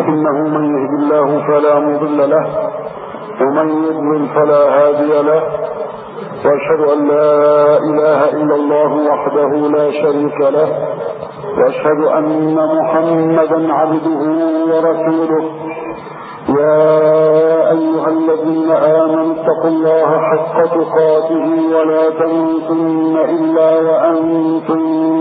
إنه من يهد الله فلا مضل له ومن يضلل فلا هادي له وأشهد أن لا إله إلا الله وحده لا شريك له وأشهد أن محمدا عبده ورسوله يا أيها الذين آمنوا اتقوا الله حق تقاته ولا تموتن إلا وأنتم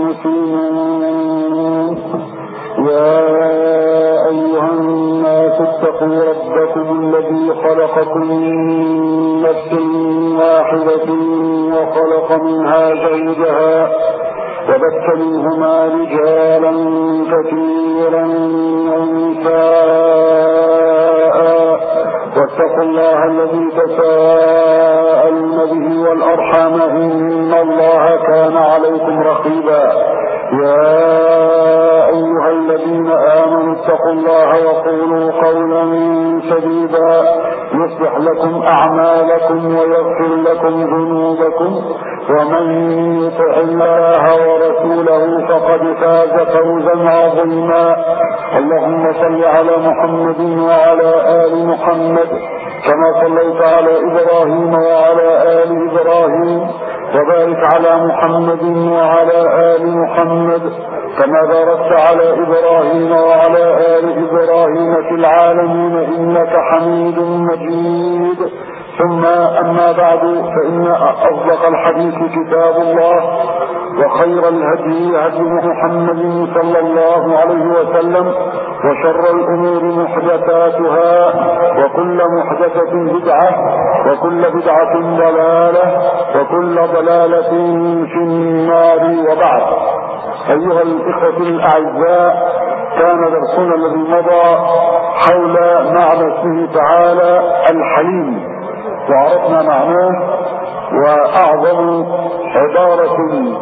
مسلمون يا أيها الناس اتقوا ربكم الذي خلقكم من نفس واحدة وخلق منها زوجها وبث منهما رجالا كثيرا ونساء واتقوا الله الذي تساءلون به والأرحام إن الله كان عليكم رقيبا يا أيها الذين آمنوا اتقوا الله وقولوا قولا سديدا يصلح لكم أعمالكم ويغفر لكم ذنوبكم ومن يطع الله ورسوله فقد فاز فوزا عظيما اللهم صل على محمد وعلى آل محمد كما صليت على إبراهيم وعلى آل إبراهيم وبارك على محمد وعلى آل محمد كما باركت على إبراهيم وعلى آل إبراهيم في العالمين إنك حميد مجيد ثم أما بعد فإن أصدق الحديث كتاب الله وخير الهدي هدي محمد صلى الله عليه وسلم وشر الأمور محدثاتها وكل محدثة بدعة وكل بدعة ضلالة وكل ضلالة في النار وبعد أيها الإخوة الأعزاء كان درسنا الذي مضى حول معنى اسمه تعالى الحليم وعرفنا معناه وأعظم عبارة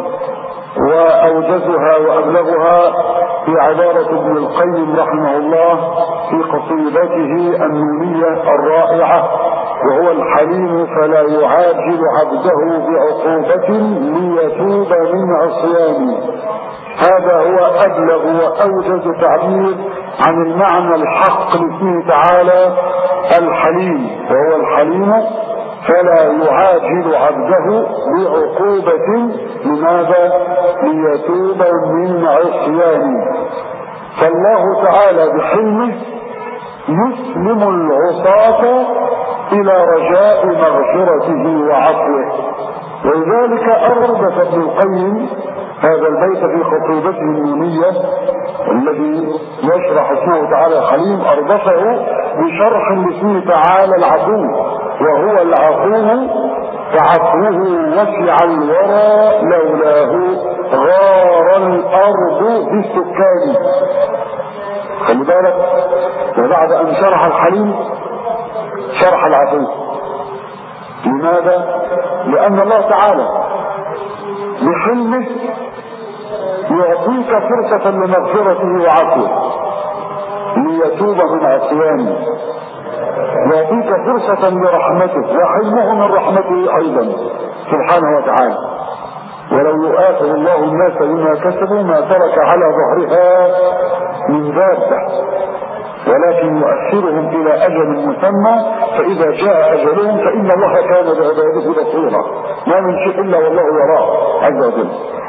وأوجزها وأبلغها في عبارة ابن القيم رحمه الله في قصيدته النونية الرائعة وهو الحليم فلا يعاجل عبده بعقوبة ليتوب من عصيانه هذا هو أبلغ وأوجز تعبير عن المعنى الحق لاسمه تعالى الحليم وهو الحليم فلا يعاجل عبده بعقوبة لماذا ليتوب من عصيانه فالله تعالى بحلمه يسلم العصاة الى رجاء مغفرته وعفوه ولذلك اردف ابن القيم هذا البيت في خطيبته النونية الذي يشرح اسمه تعالى حليم أردفه بشرح لاسمه تعالى العفو وهو العفو فعفوه وسع الورى لولاه غار الأرض بالسكان خلي بالك وبعد أن شرح الحليم شرح العفو لماذا؟ لأن الله تعالى بحلمه يعطيك فرصة لمغفرته وعفوه ليتوب من عصيانه يعطيك فرصة لرحمته وحلمه من رحمته أيضا سبحانه وتعالى ولو يؤاخذ الله الناس بما كسبوا ما ترك على ظهرها من دابة ولكن يؤخرهم إلى أجل مسمى فإذا جاء أجلهم فإن الله كان بعباده بصيرا ما من شيء إلا والله يراه عز وجل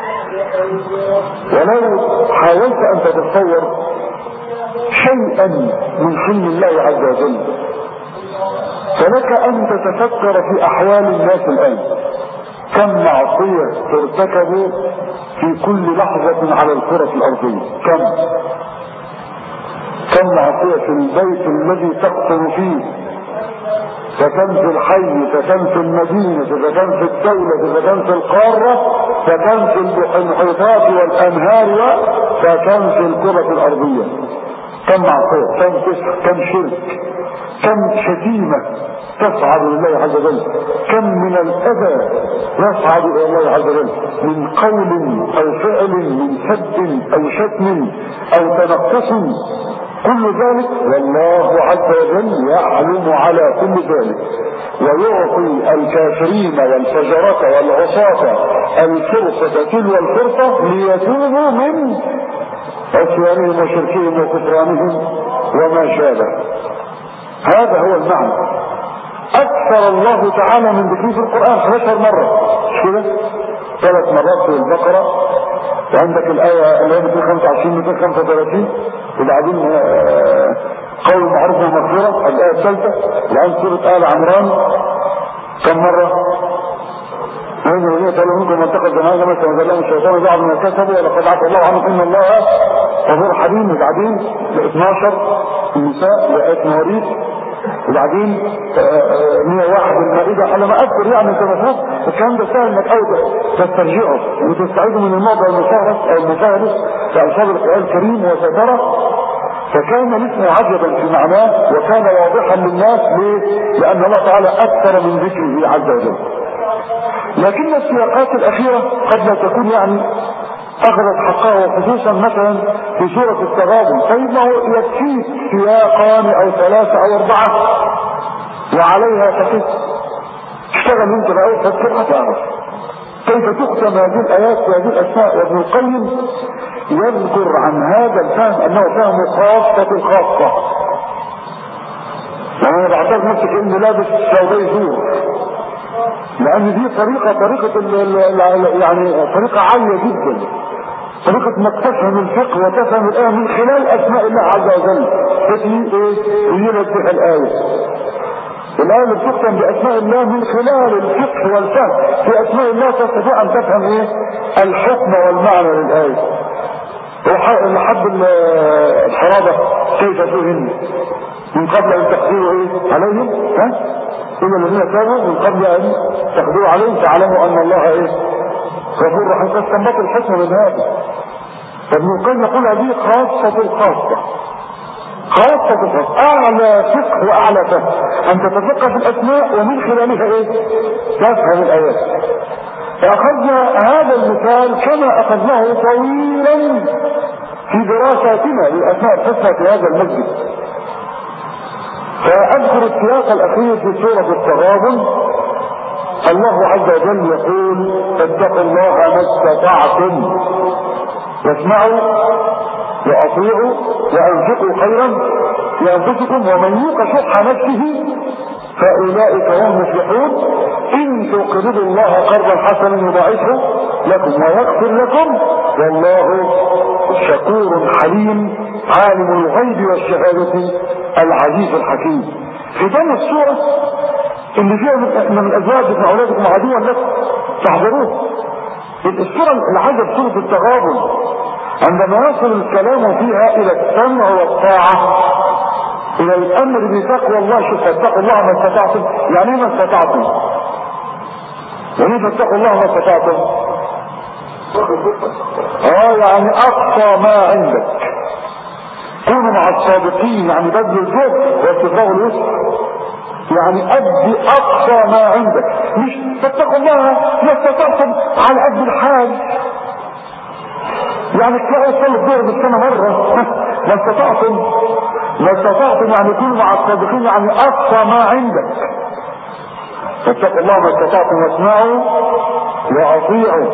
ولو حاولت أن تتصور شيئا من حلم الله عز وجل فلك أن تتفكر في أحوال الناس الآن كم معصية ترتكب في كل لحظة على الكرة الأرضية كم كم معصية في البيت الذي تقطن فيه فكم في الحي فكم في المدينة فكم في الدولة فكم في القارة فكم في المحيطات والأنهار فكم في الكرة الأرضية كم معصية كم كسر كم شرك كم شتيمة تصعد لله عز وجل كم من الأذى يصعد إلى الله عز وجل من قول أو فعل من سب أو شتم أو تنقص كل ذلك والله عز وجل يعلم على كل ذلك ويعطي الكافرين والفجرة والعصاة الفرصة تلو الفرصة ليتوبوا من عصيانهم وشركهم وكفرانهم وما شابه هذا هو المعنى اكثر الله تعالى من ذكره في القرآن 11 مرة مش كده ثلاث مرات في البقرة وعندك الآية اللي هي 225 235 وبعدين آه، قول معروف ومغفرة الآية الثالثة وعند سورة آل عمران كم مرة؟ وإن الذين قالوا منكم من اتخذ جماعة كما استنزل الشيطان بعض ما كسبوا ولقد عفى الله عنه إن الله غفور حليم وبعدين ل 12 النساء لآية مواريث وبعدين 101 المائدة على ما اذكر يعني انت فاهم الكلام ده سهل انك اوضح تسترجعه وتستعيده من الموضع المشارك او المشاهد في الفاظ القران الكريم وسترى فكان الاسم عجبا في معناه وكان واضحا للناس ليه؟ لان الله تعالى اكثر من ذكره عز وجل لكن السياقات الاخيره قد لا تكون يعني اخذت حقها وخصوصا مثلا في سورة التغابن طيب ما هو يكفيك سياقان او ثلاثة او اربعة وعليها تكف اشتغل انت بقى تفكر هتعرف كيف تختم هذه الايات وهذه الاسماء وابن القيم يذكر عن هذا الفهم انه فهم خاصة الخاصة يعني انا بعتبر نفسي كانه لابس سوداء زور لان دي طريقة طريقة يعني طريقة عالية جدا طريقة انك تفهم الفقه وتفهم الآية من خلال أسماء الله عز وجل فتي إيه يجيب بها الآية الآية اللي بتختم بأسماء الله من خلال الفقه والفهم في أسماء الله تستطيع أن تفهم إيه الحكم والمعنى للآية وحب الحرابة كيف فهم من قبل أن تقدروا إيه عليهم ها إن الذين تابوا من قبل أن تقدروا عليهم تعلموا أن الله إيه غفور رحيم فاستنبط الحكمة من هذا فابن القيم يقول هذه خاصة الخاصة خاصة الخاصة أعلى فقه وأعلى فهم أن تتفقه في الأسماء ومن خلالها إيه؟ تفهم الآيات فأخذنا هذا المثال كما أخذناه طويلا في دراساتنا للأسماء الحسنى في هذا المسجد فأذكر السياق الأخير في سورة التغابن الله عز وجل يقول فاتقوا الله ما استطعتم واسمعوا واطيعوا وانفقوا خيرا لانفسكم ومن يوق شح نفسه فاولئك هم المفلحون ان تقرضوا الله قرضا حسنا يضاعفه لكم ويغفر لكم والله شكور حليم عالم الغيب والشهاده العزيز الحكيم في ختام السوره اللي فيها من ازواجكم واولادكم عدوا لكم تحضروه السورة العجب سورة التغابن عندما يصل الكلام فيها الى السمع والطاعة الى الامر بتقوى الله شوف فاتقوا الله ما استطعتم يعني ايه ما استطعتم يعني ايه فاتقوا الله ما استطعتم اه يعني اقصى ما عندك كونوا مع الصادقين يعني بذل الجهد واستفراغ الوسط يعني ادي اقصى ما عندك مش فاتقوا الله ما استطعتم على قد الحال يعني تلاقوا تصلي الظهر بالسنه مره ما استطعتم ما استطعتم يعني كونوا مع الصادقين يعني اقصى ما عندك فاتقوا الله ما استطعتم واسمعوا واطيعوا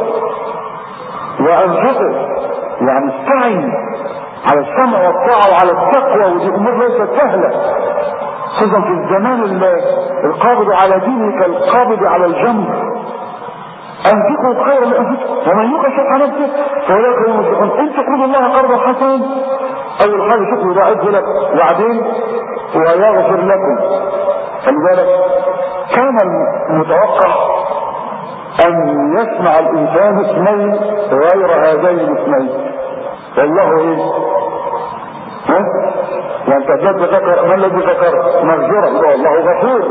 وانفقوا يعني استعن على السمع والطاعه وعلى التقوى ودي امور ليست سهله خصوصا في الزمان القابض على دينك القابض على الجنب انفقوا خيرا لانفسكم ومن يوق شح نفسه فاولئك هم المفلحون ان تقرضوا الله قرضا حسنا اول حاجه شكر يضاعفه لك وبعدين ويغفر لكم فلذلك كان المتوقع ان يسمع الانسان اسمين غير هذين الاسمين والله ايه ها يعني تجد ذكر ما الذي ذكر مغفرة الله غفور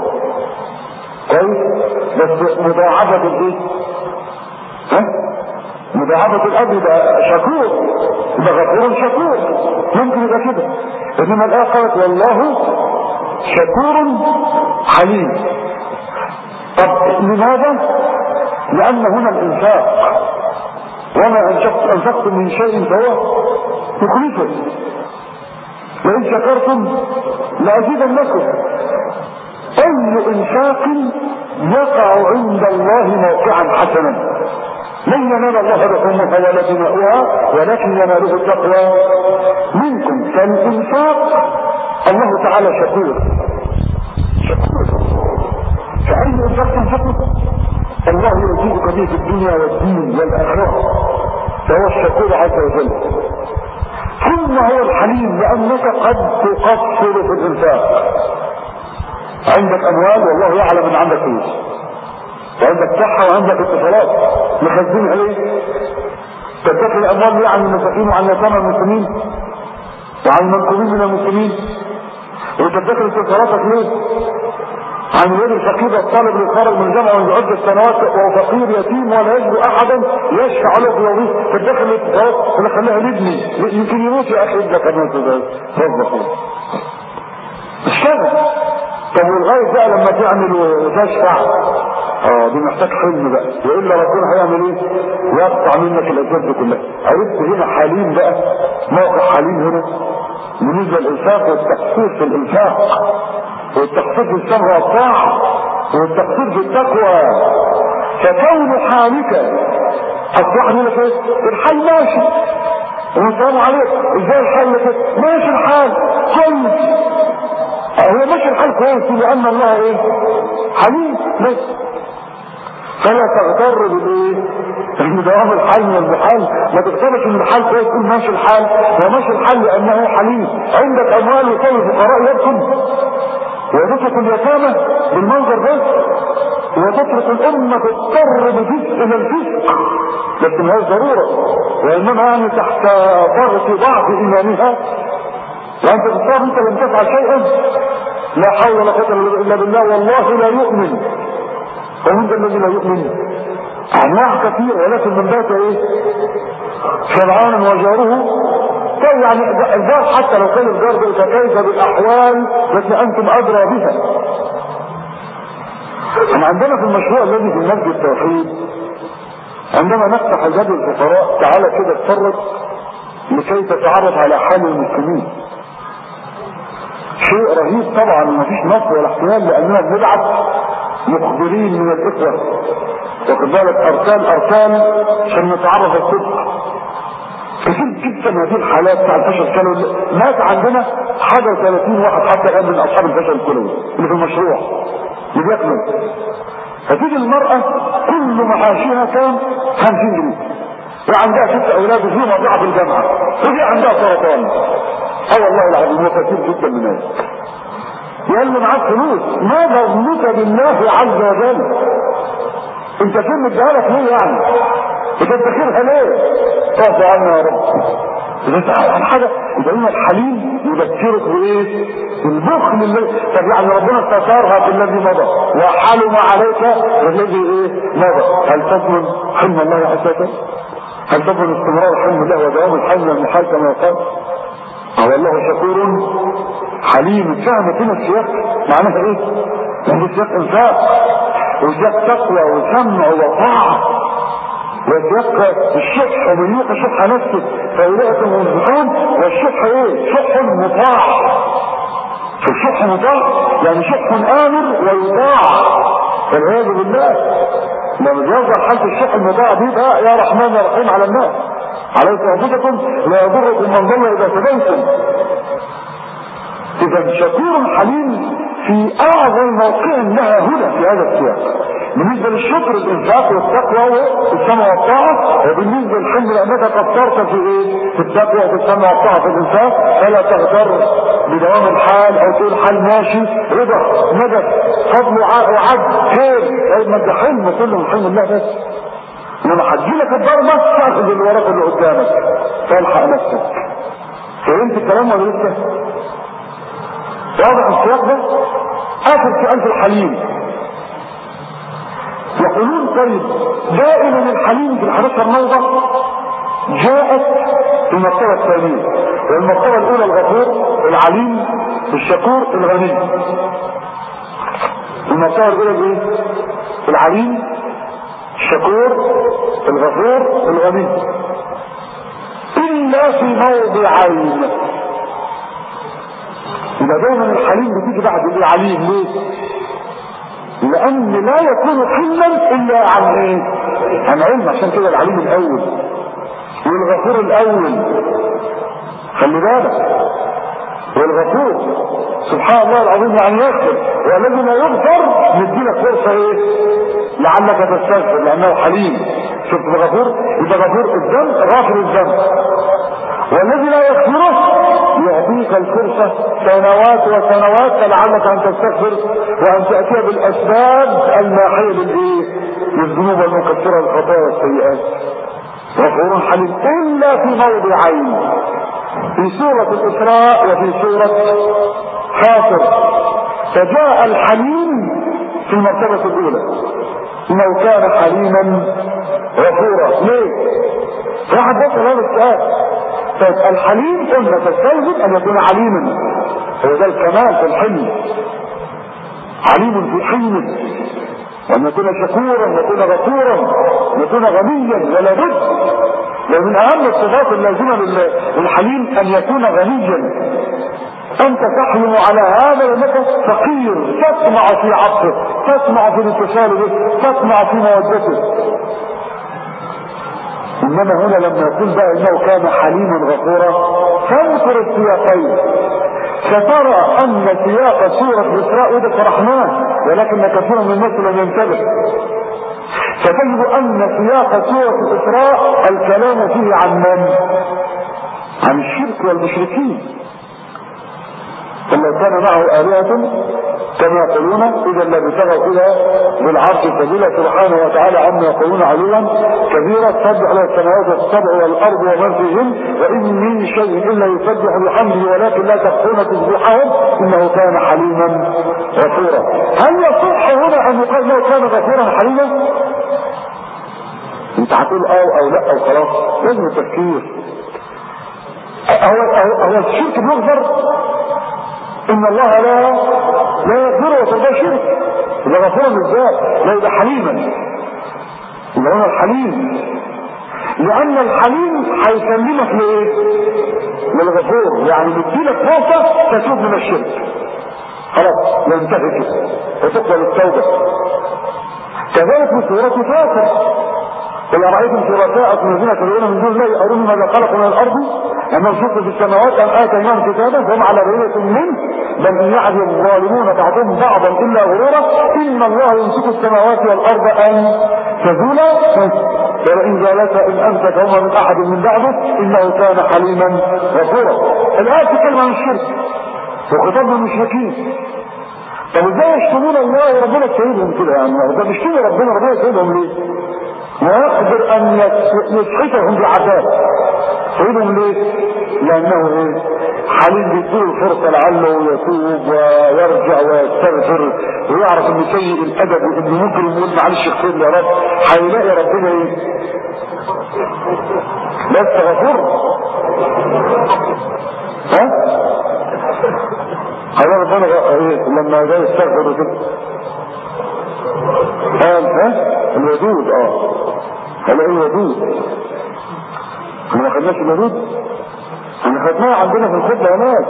كويس بس مضاعفة الايه ها مضاعفة الاب ده شكور ده غفور شكور ممكن يبقى كده انما الايه قالت والله شكور حليم طب لماذا لان هنا الانفاق وما انفقت من شيء فهو يخلفه وإن شكرتم لأزيدنكم أي إنفاق يقع عند الله موقعا حسنا لن ينال الله بحمها ولا دماؤها ولكن يناله التقوى منكم فالإنفاق وتعالى شكور شكور فأي إنسان شكور الله يرزقك به في الدنيا والدين والآخرة فهو الشكور عز وجل ثم هو الحليم لأنك قد تقصر في الإنفاق عندك أموال والله يعلم أن عندك فلوس وعندك صحة وعندك اتصالات مخزنها ليه؟ تتكل الأموال ليه عن المساكين وعن يتامى المسلمين وعن المنكوبين من المسلمين وتتكل اتصالاتك ليه؟ عن الولد الفقير الطالب اللي خرج من الجامعه منذ عده سنوات وهو فقير يتيم ولا يجد احدا يشفع له في وظيفه تتدخل الاتصالات ولا خليها لابني يمكن يموت يا اخي ابنك كمان ربك الشغل طب والغاية بقى لما تعمل وتشفع اه دي محتاج حلم بقى والا ربنا هيعمل ايه يقطع منك الاسباب دي كلها عرفت هنا حليم بقى موقع حليم هنا بالنسبه للانفاق والتقصير في الانفاق والتقصير في السمع والطاعه والتقصير في التقوى فكون حالك اصبح لك ايه الحال ماشي والسلام عليك ازاي الحال لك ماشي الحال كويس هو ماشي الحال كويس لان الله ايه حليم بس فلا تغتر بالايه ان دوام الحال من المحال ما تغترش ان الحال كويس تقول ماشي الحال هو ماشي الحال لانه حليم عندك اموال وكل الفقراء يبكم وتترك اليتامى بالمنظر ده وتترك الامة تضطر بجزء الى الفسق بس ما هي ضرورة وانما يعني تحت ضغط ضعف ايمانها وانت تختار انت لم تفعل شيئا لا حول ولا قوه الا بالله والله لا يؤمن ومن ذا الذي لا يؤمن انواع كثيره ولكن من ذات ايه فرعون وجاره طيب يعني الجار حتى لو كان الجار ده فكيف بالاحوال التي انتم ادرى بها احنا عندنا في المشروع الذي في مسجد التوحيد عندما نفتح الباب الفقراء تعالى كده اتفرج لكي تتعرف على حال المسلمين شيء رهيب طبعا مفيش نص ولا احتمال لاننا بنبعت مخبرين من الاخوه واخد بالك ارسال ارسال عشان نتعرف الصدق كثير جدا هذه الحالات بتاع الفشل الكلوي مات عندنا حاجه و30 واحد حتى الان من اصحاب الفشل الكلوي اللي في المشروع اللي بياكلوا فتيجي المراه كل معاشها كان 50 جنيه وعندها ست اولاد وفي مضيعه في الجامعه وفي عندها سرطان اه والله العظيم هو كثير جدا من الناس يقول له معاك فلوس ما ظنك بالله عز وجل انت فين مديها لك ليه يعني بتدخرها ليه اعفو عنا يا رب اذا انت عن حاجه يبقى لنا الحليم يذكرك بايه البخل اللي طب يعني ربنا استثارها في الذي مضى وحلم عليك الذي ايه مضى هل تضمن حلم الله عز وجل هل تضمن استمرار حلم الله ودوام الحلم المحال كما قال هو الله شكور حليم فهم كده السياق معناها ايه يعني سياق انفاق وسياق تقوى وسمع وطاعة وسياق الشح ومن يوق شح نفسه فأولئك المنفقون والشح ايه شح مطاع الشح مطاع يعني شح امر ويطاع والعياذ بالله لما بيظهر حالة الشح المطاع دي بقى يا رحمن يا رحيم على الناس عليك انفسكم لا يضركم من ضل اذا تبيتم اذا شكور حليم في اعظم موقع لها هنا في هذا السياق بالنسبة للشكر الانفاق والتقوى والسمع والطاعة وبالنسبة للحلم لانك قصرت في ايه في التقوى وفي السمع والطاعة في الانفاق فلا تغتر بدوام الحال او تقول حال ماشي رضا ندى فضل وعد خير طيب ما ده حلم كله من حلم الله بس لما هتجيلك الضربة تاخذ اللي وراك اللي قدامك تلحق نفسك فهمت الكلام ولا لسه؟ واضح السياق ده؟ اخر سؤال في الحليم يقولون طيب دائما الحليم في الحديث الموضة جاءت في المرتبة الثانية والمرتبة الأولى الغفور العليم الشكور الغني المرتبة الأولى الايه؟ العليم الشكور الغفور الغني إلا في موضعين يبقى دايما الحليم بتيجي بعد العليم ليه؟ لان لا يكون حلا الا عن ايه عن علم عشان كده العليم الاول والغفور الاول خلي بالك والغفور سبحان الله العظيم يعني يغفر والذي لا يغفر نديلك فرصه ايه لعلك تستغفر لانه حليم شفت الغفور يبقى غفور الذنب غافر الذنب والذي لا يغفره يعطيك الفرصة سنوات وسنوات فلعلك ان تستغفر وان تأتي بالاسباب الماحية للايه للذنوب المكفرة الخطايا والسيئات غفور حليم الا في موضعين في سورة الاسراء وفي سورة حاصر فجاء الحليم في المرتبة الاولى انه كان حليما غفورا ليه واحد بس هذا السؤال طيب الحليم قلنا تستلزم ان يكون عليما هو ده الكمال في الحلم عليم في حلمه وان يكون شكورا ويكون غفورا ويكون غنيا ولا بد ومن اهم الصفات اللازمه للحليم ان يكون غنيا انت تحلم على هذا لانك فقير تطمع في عطفه تطمع في الاتصال به تطمع في مودته انما هنا لما يقول بقى انه كان حليما غفورا فانظر السياقين فترى ان سياق سورة الاسراء وده الرحمن ولكن كثير من الناس لم ينتبه فتجد ان سياق سورة الاسراء الكلام فيه عن من؟ عن الشرك والمشركين ثم كان معه آلهة كما يقولون إذا لابتغوا إلى بالعرش سبيلا سبحانه وتعالى عما يقولون علوا كبيرا تسبح له السماوات السبع والأرض ومن فيهن وإن من شيء إلا يسبح بحمده ولكن لا تخفون تسبحهم إنه كان حليما غفورا هل يصح هنا أن يقال له كان غفورا حليما؟ انت هتقول اه او لا او خلاص لازم التفكير هو هو الشرك بيغفر ان الله لا لا يغفر وترضى شرك يبقى غفورا ازاي لا يبقى حليما يبقى هو الحليم لان الحليم هيسلمك لايه للغفور يعني بيديلك فرصه تتوب من الشرك خلاص ينتهي كده وتقبل التوبه كذلك في سوره فاطر قل أرأيتم شركاءكم الذين تدعون من دون الله أروني ماذا خلقوا من الأرض أما الشرك في السماوات أم آتيناهم كتابا فهم على بينة منه بل إن يعد الظالمون بعضهم بعضا إلا غرورا إن الله يمسك السماوات والأرض أن تزولا ولئن زالتا إن أمسكهما من أحد من بعده إنه كان حليما غفورا الآية تتكلم عن الشرك وخطاب المشركين طب ازاي يشتمون الله وربنا تسيبهم كده يعني ده بيشتموا ربنا ربنا يسيبهم ليه؟ ويقدر ان يسحتهم بعذاب سيدهم ليه لانه ايه حليم بيديه الفرصة لعله يتوب ويرجع ويستغفر ويعرف ان سيء الادب وان ممكن يقول معلش اغفر لي يا رب هيلاقي ربنا ايه بس غفور ها هذا ربنا ايه لما جاي يستغفر وكده قال ها الودود اه قال ايه الودود احنا ما خدناش الودود احنا خدناها عندنا في الخطبه هناك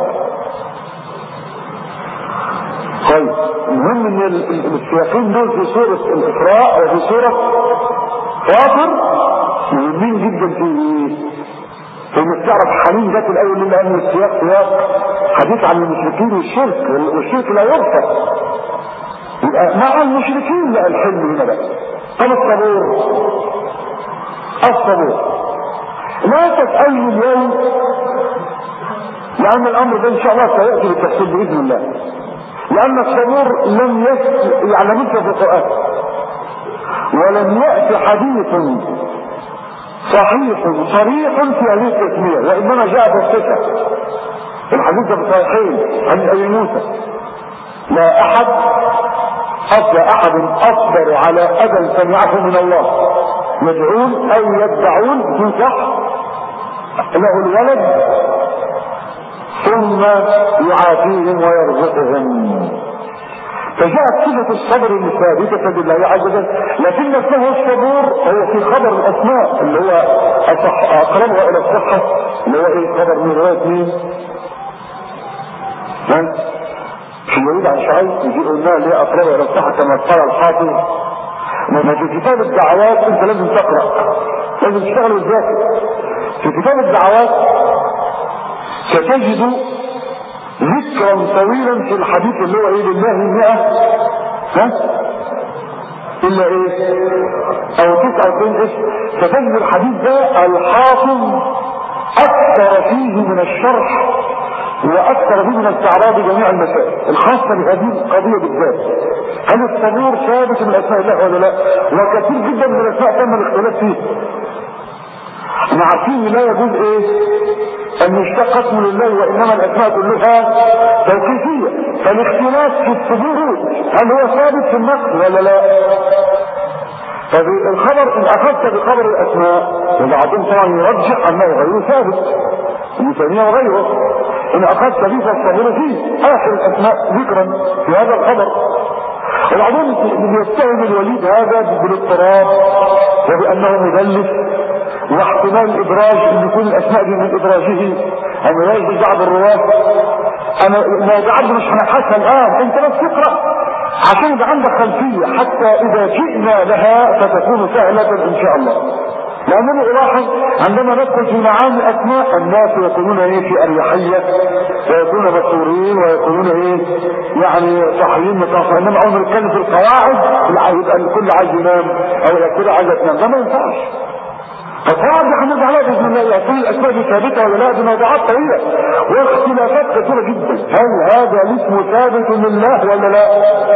طيب المهم ان السياقين دول في سوره الاسراء وفي سوره فاطر مهمين جدا في في انك تعرف حنين ذات الاول لان السياق سياق حديث عن المشركين والشرك والشرك لا يغفر يبقى مع المشركين لا الحلم هنا بقى طب الصبور الصبور لا تسألني اليوم لأن الأمر ده إن شاء الله سيأتي بالتفصيل بإذن الله لأن الصبور لم يس... يعني لم في القرآن ولم يأتي حديث صحيح صريح في هذه التسمية وإنما جاء في الصفة الحديث في الصحيحين عن أبي موسى لا أحد أصل أحد أصبر على أذى سمعه من الله يدعون أو يدعون تنصح له الولد ثم يعافيهم ويرزقهم فجاءت صفة الصبر الثابتة بالله عز وجل لكن اسمه الصبور هو في خبر الأسماء اللي هو أصح أقربها إلى الصحة اللي هو إيه خبر من رواية مين؟ ها؟ في يريد عن شعيب يجي قلنا اللي هي أقربها إلى الصحة كما قال الحافظ لما في كتاب الدعوات أنت لازم تقرأ لازم تشتغل وتذاكر في كتاب الدعوات ستجد ذكرا طويلا في الحديث اللي هو ايه بالله المئة ها الا ايه او تسعة وتسعين اسم فتجد الحديث ده الحافظ اكثر فيه من الشرح واكثر فيه من استعراض جميع المسائل الخاصة بهذه القضية بالذات هل الصبور ثابت من اسماء الله ولا لا وكثير جدا من الاسماء تم الاختلاف فيه احنا عارفين لا يجوز ايه ان يشتق اسم لله وانما الاسماء كلها توقيفيه فالاختلاف في الثبوت هل هو ثابت في النقل ولا لا فالخبر ان اخذت بخبر الاسماء وبعضهم طبعا يرجح انه غير ثابت ابن تيميه وغيره ان اخذت به فالصبر فيه اخر الاسماء ذكرا في هذا الخبر وبعدين يتهم الوليد هذا بالاضطراب وبانه مدلس واحتمال الابراج ان يكون الاسماء دي من ابراجه او يجوز بعض الرواه انا موضوعات مش هنبحثها الان انت بس تقرا عشان يبقى عندك خلفيه حتى اذا جئنا لها فتكون سهله ان شاء الله لأنني ألاحظ عندما ندخل في معاني أسماء الناس يكونون إيه في أريحية ويكونون مسؤولين ويكونون إيه يعني صحيين متعصبين إنما أول ما نتكلم في القواعد يبقى الكل عايز ينام أو الكل عايز تنام ده ما ينفعش فالقواعد دي هنرجع عليها باذن الله يكون الاسماء دي ثابته ولا لا دي موضوعات طويله واختلافات كثيره جدا هل هذا الاسم ثابت لله ولا لا؟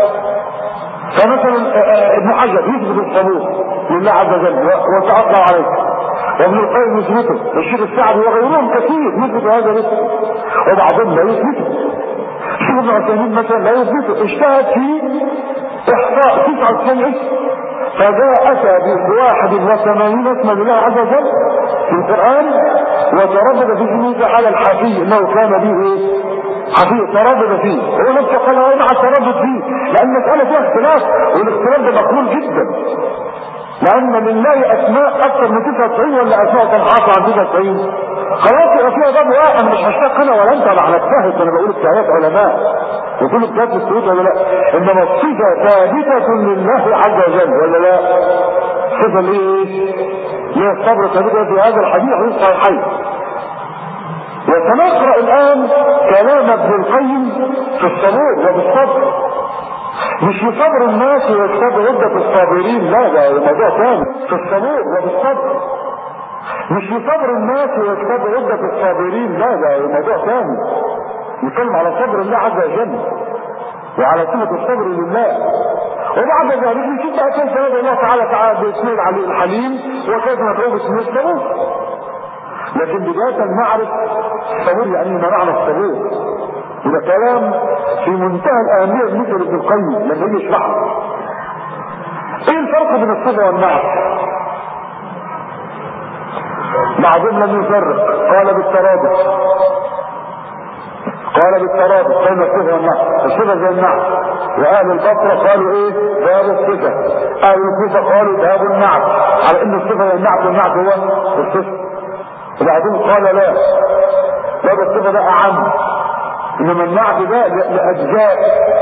فمثلا ابن حجر يثبت الصبور لله عز وجل وتعطى عليه وابن القيم يثبته والشيخ السعدي وغيرهم كثير يثبت هذا الاسم وبعضهم لا يثبته الشيخ ابن عثيمين مثلا لا يثبته اجتهد في احصاء 99 اسم فجاء اتى بواحد وثمانين اسما لله عز وجل في القرآن وتردد في جنوده على الحفي انه كان به ايه حفي تردد فيه هو نفسه قال هو مع التردد فيه لان المسألة فيها اختلاف والاختلاف ده مقبول جدا لان لله اسماء اكثر من 99 ولا اسماء تنحاط عن 99 خلاص يبقى فيها باب واحد مش هشتاق انا ولا انت ولا على اجتهد انا بقول اجتهادات علماء وكل اجتهاد السعود ولا لا انما الصفه ثابته لله عز وجل ولا لا صفه ليه ليه الصبر ثابته في هذا الحديث حديث صحيحين وسنقرا الان كلام ابن القيم في الصبور وبالصبر مش في صبر الناس ويصبر عدة الصابرين لا ده موضوع ثاني في الصبور وبالصبر مش لصبر الناس ويكتب عدة الصابرين لا ده موضوع ثاني يتكلم على صبر الله عز وجل وعلى صفة الصبر لله وبعد ذلك نشوف بقى كيف يدعو الله تعالى تعالى باسمه العلي الحليم وكيف ندعوه باسمه الصبور لكن بداية نعرف الصبور يعني ما معنى الصبور وده كلام في منتهى الأهمية بالنسبة لابن القيم لما يجي يشرحه ايه الفرق بين الصبر والنعم بعضهم لم يفرق قال بالترادف قال بالترادف بين الصفه والنعم الصفه زي النعم واهل البصره قالوا ايه باب الصفه اهل الكوفه قالوا باب النعم على ان الصفه هي النعم والنعم هو الصفه وبعضهم قال لا باب الصفه ده اعم انما النعت ده لاجزاء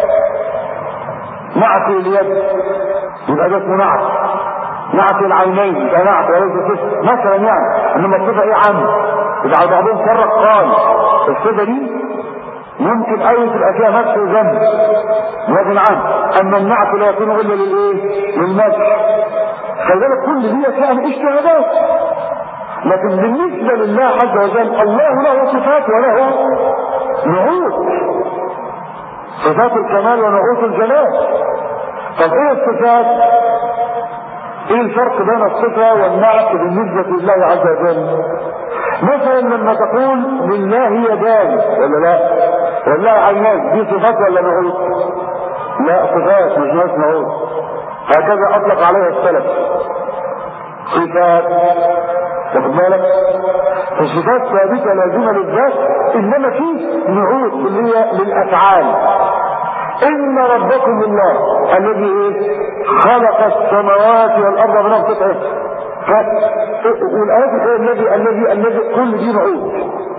نعت اليد يبقى ده اسمه نعت نعت العينين ده نعت وليس صفه مثلا يعني انما الصفه ايه عام يبقى بعضهم فرق قال الصفه دي ممكن اي تبقى فيها نفس وذنب لكن عام اما النعت لا يكون الا للايه للمدح خلي بالك كل دي يعني اجتهادات لكن بالنسبه لله عز وجل الله له صفات وله نعوت صفات الكمال ونعوت الجلال طب ايه الصفات ايه الفرق بين الصفة والنعت بالنسبة لله عز وجل مثلا لما تقول لله يدان ولا لا والله عينان دي صفات ولا نعوت لا صفات مش ناس نعوت هكذا اطلق عليها السلف صفات واخد بالك الصفات ثابته لازمه للذات انما في نعوت اللي هي للافعال ان ربكم الله الذي ايه خلق السماوات والارض بنفسه ايه والايات ايه الذي الذي الذي كل دي نعوت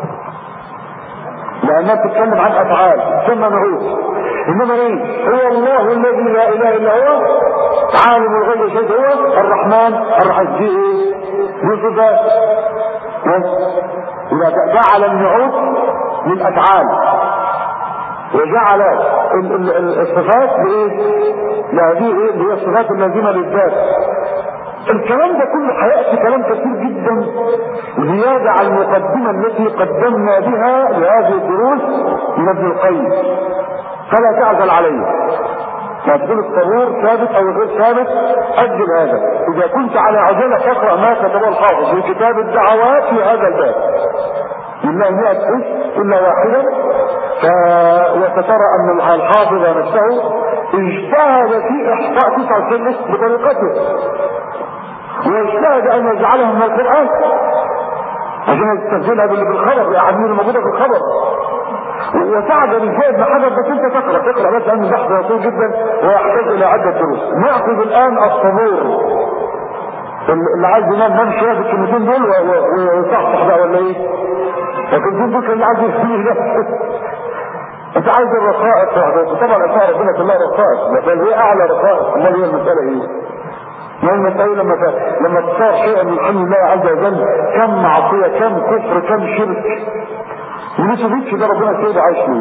لانها بتتكلم عن افعال ثم نعوت انما ايه هو الله الذي لا اله الا هو عالم الغيب شيء هو الرحمن الرحيم دي ايه دي صفات اذا جعل النعوت للافعال وجعل الصفات بايه؟ لهذه ايه؟ اللي هي الصفات اللازمه للذات الكلام ده كله هياتي كلام كثير جدا زياده على المقدمه التي قدمنا بها لهذه الدروس من ابن القيم فلا تعزل عليه ما تقول الطابور ثابت او غير ثابت اجل هذا اذا كنت على عجله فاقرا ما كتبه الحافظ في كتاب الدعوات في هذا الباب لله 100 اسم الا واحدا ف... وسترى ان الحافظ نفسه اجتهد في احصاء 99 اسم بطريقته واجتهد ان يجعلها من القران عشان يستبدلها باللي بالخبر الاحاديث الموجوده في الخبر وتعجب ازاي ابن حجر بس انت تقرا تقرا بس لان البحث يطول جدا ويحتاج الى عده دروس ناخذ الان الصبور اللي عايز ينام نام شويه في الكلمتين دول ويصحصح بقى ولا ايه؟ لكن دول اللي عايز يفيه ده انت عايز الرقائق طبعا اسماء ربنا كلها رقائق بل هي اعلى رقائق امال هي المساله ايه؟ ما المسألة لما لما تصار شيئا من حلم الله عز وجل كم معصية كم كفر كم شرك ونسبتش ده ربنا سيده عايش ليه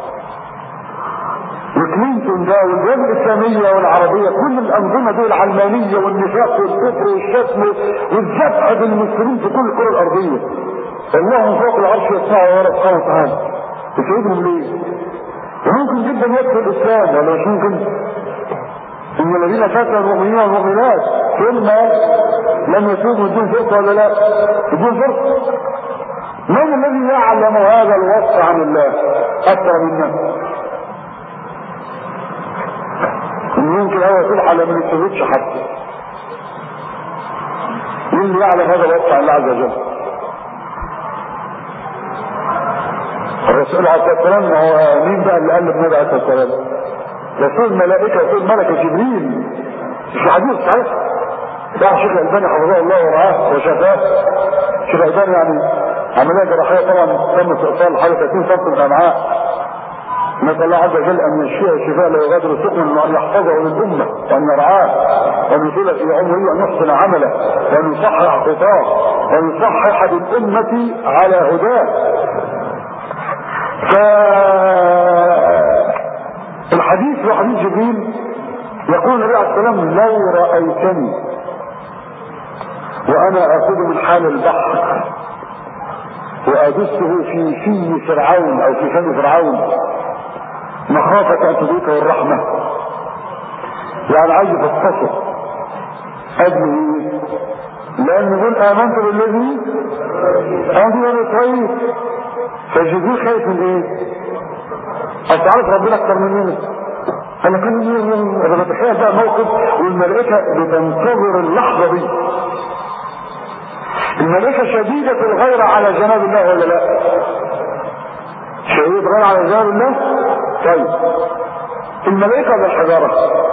وكلينتون ده والدول الاسلاميه والعربيه كل الانظمه دي العلمانيه والنفاق والكفر والشتم والذبح بالمسلمين في كل الكره الارضيه الله من فوق العرش يسمعه ويرى سبحانه وتعالى تسعدهم ليه؟ وممكن جدا يدخل الاسلام ولا مش ممكن؟ ان الذين فتنوا المؤمنين والمؤمنات ثم لم يتوبوا بدون فرصه ولا لا؟ بدون فرصه من الذي يعلم هذا الوصف عن الله اكثر منا؟ ممكن هو يقول على من يستفيدش حتى مين اللي يعلم هذا الوصف عن الله عز وجل؟ الرسول عليه الصلاه والسلام هو مين بقى اللي قال النبي عليه الصلاه والسلام؟ رسول ملائكه رسول ملك جبريل مش حديث صحيح ده الشيخ الالباني حفظه الله ورعاه وشفاه الشيخ الالباني يعني عمليه جراحيه طبعا تم استئصال حوالي 30 سم من الامعاء نسال الله عز وجل ان يشفيه الشفاء لا يغادر سقما وان يحفظه للامه وان يرعاه وان يطيل في عمره وان يحسن عمله وان يصحح خطاه وان يصحح للامه على هداه ف الحديث في حديث جبريل يقول النبي عليه السلام لو رايتني وانا اخذ من حال البحر وادسه في في فرعون او في فم فرعون مخافة ان تدركه الرحمة يعني عايز يفصصه قبل ايه لان يقول امنت بالذي امنت بالذي كويس فجبريل خايف من ايه انت عارف ربنا اكتر مننا انا كان انا بتخيل بقى موقف والملائكه بتنتظر اللحظه دي الملائكه شديده الغيره على جناب الله ولا لا شديده الغيره على جناب الله طيب الملائكه ولا الحجاره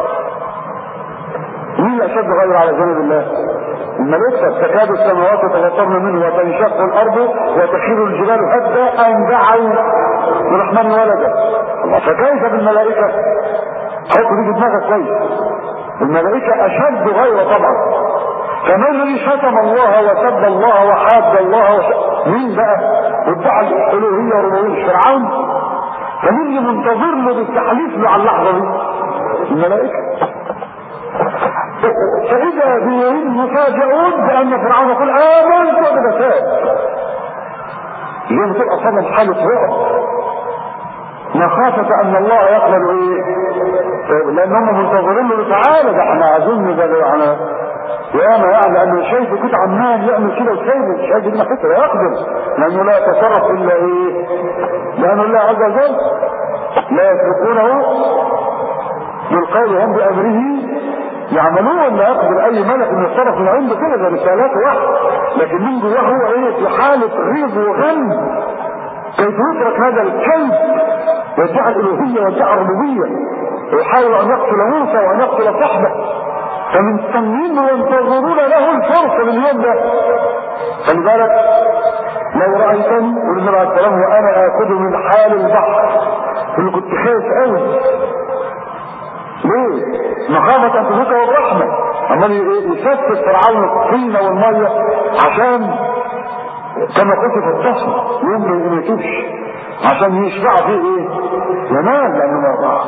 مين اشد غير على جنب الله الملائكه تكاد السماوات تتفطرن منه وتنشق الارض وتخير الجبال هدا ان دعوا للرحمن ولدا الله فكيف بالملائكه حط دي في دماغك كويس الملائكه اشد غير طبعا فمن الذي شتم الله وسب الله وحاد الله وش... مين بقى وادعى الالوهيه والربوبيه فرعون فمين اللي منتظر له بالتحليف له على اللحظه دي الملائكه فإذا بهم يفاجئون بأن فرعون يقول آمنت وبدأت هي بتبقى صدم حالة رعب مخافة أن الله يقبل إيه؟ لأنهم منتظرين له تعالى ده احنا أظن ده يعني ياما يعني أنه شايف كده عمال يعمل كده وسايبه مش عايز يجيب حته لا يقدر لأنه لا يتصرف إلا إيه؟ لأن الله عز وجل لا يسبقونه بالقول هم بأمره يعملون لا يقدر اي ملك ان يتصرف من عنده كده ده رسالاته واحد لكن من جواه هو ايه في حاله غيظ وغم كيف يترك هذا الكلب يدعي الالوهيه ويدعي الربوبيه ويحاول ان يقتل موسى وان يقتل صحبه فمستنين وينتظرون له الفرصه لليوم ده خلي بالك لو رايتني والنبي عليه السلام وانا اخذ من حال البحر اللي كنت خايف قوي ليه؟ مخافة أن تذوقه الرحمة عمال يسفك فرعون الطينة والمية عشان كما قلت في التصل يوم ما يتوبش عشان يشفع فيه ايه؟ ينال لانه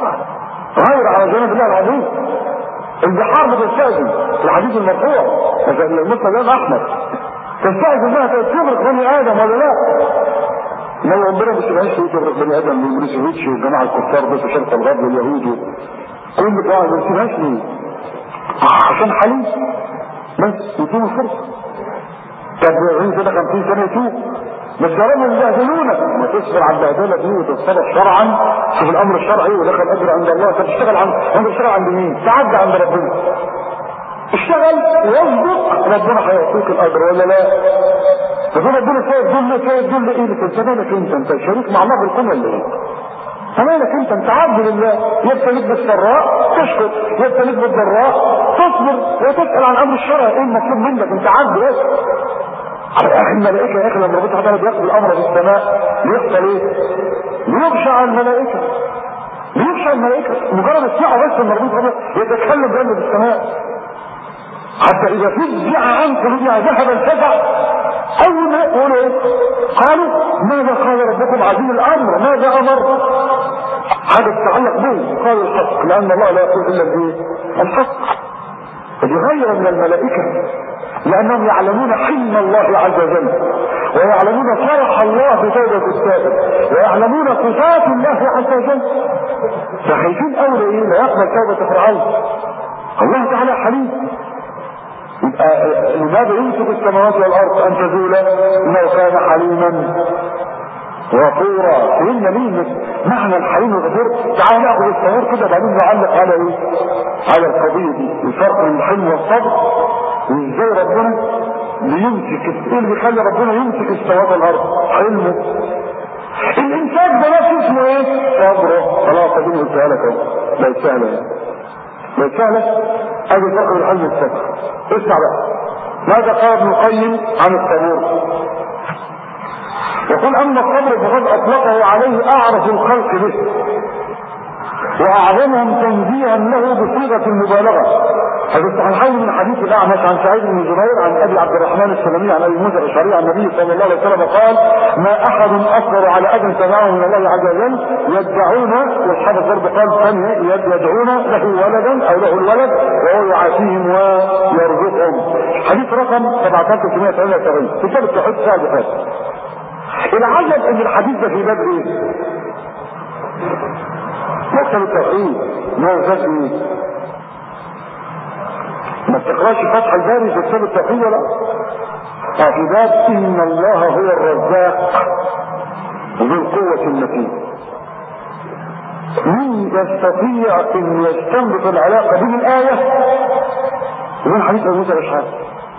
غير على جنب الله العظيم البحار بتستأذن في الحديث المرفوع المسلم الامام احمد تستأذن انها تغرق بني ادم ولا لا؟ لو ربنا مش يعيش يغرق بني ادم من بريسوفيتش والجماعه الكفار دول في شرق الغرب واليهود كل ده ما يسيبهاش ليه؟ عشان حليم بس يديله فرصه طب 40 كده 50 سنه يتوب بس يا رب يبهدلونك ما تصبر على البهدله دي وتتصرف شرعا شوف الامر الشرعي ولك الاجر عند الله انت بتشتغل عند انت بتشتغل عند مين؟ تعدى عند ربنا اشتغل واصدق ربنا هيعطيك الاجر ولا لا؟ فدول ربنا شايف دول شايف دول ايه لك انت مالك انت انت شريك مع الله في الكون ولا ايه؟ مالك انت انت عبد لله يبتليك بالسراء تشكر يبتليك بالضراء تصبر وتسال عن امر الشرع ايه المطلوب منك انت عبد بس على اخي الملائكه يا اخي لما ربنا تعالى بياخد الامر في السماء بيحصل ايه؟ بيخشع الملائكه بيخشع الملائكه مجرد الساعه بس لما ربنا يتكلم بأمر في السماء حتى اذا فزع عن قلوبها ذهب الفزع اول ما يقولوا ايه قالوا ماذا قال ربكم عزيز الامر ماذا امر حاجه تتعلق به قالوا الحق لان الله لا يقول الا الايه الحق فبغير من الملائكه لانهم يعلمون حلم الله عز وجل ويعلمون فرح الله بتوبه التائب ويعلمون صفات الله عز وجل فخايفين قوي ايه لا يقبل توبه فرعون الله تعالى حليم يبقى لماذا يمسك السماوات والارض ان تزولا انه كان حليما غفورا فهمنا مين معنى الحليم الغفور تعال ناخذ الصغير كده بعدين نعلق على ايه على القضيه دي الفرق بين الحلم والصبر وازاي ربنا بيمسك ايه اللي بيخلي ربنا يمسك السماوات والارض حلمه الانسان ده نفسه اسمه ايه صبره خلاص اديني قلتها لك اهو بقت سهله بقت سهله ادي الفرق بين الحلم والصبر اسمع بقى ماذا قال ابن القيم عن الصبور يقول اما الصبر فقد اطلقه عليه اعرف الخلق به واعظمهم تنزيها له بصيغه المبالغه هذا الصحيحين من حديث الاعمش عن سعيد بن جبير عن ابي عبد الرحمن السلمي عن ابي موسى الاشعري عن النبي صلى الله عليه وسلم قال ما احد اصبر على اذى سمعه من الله عز وجل يدعون والحدث برضه قال ثانيه يدعون له ولدا او له الولد وهو يعافيهم ويرزقهم حديث رقم 7373 في كتاب التوحيد سابقا العجب ان الحديث ده في باب ايه؟ مكتب التوحيد ما هو باب ايه؟ ما تقراش فتح الباري في كتاب التوحيد ولا في باب ان الله هو الرزاق ذو القوة المتين من يستطيع ان يستنبط العلاقة بين الآية وبين حديث ابو موسى الاشعري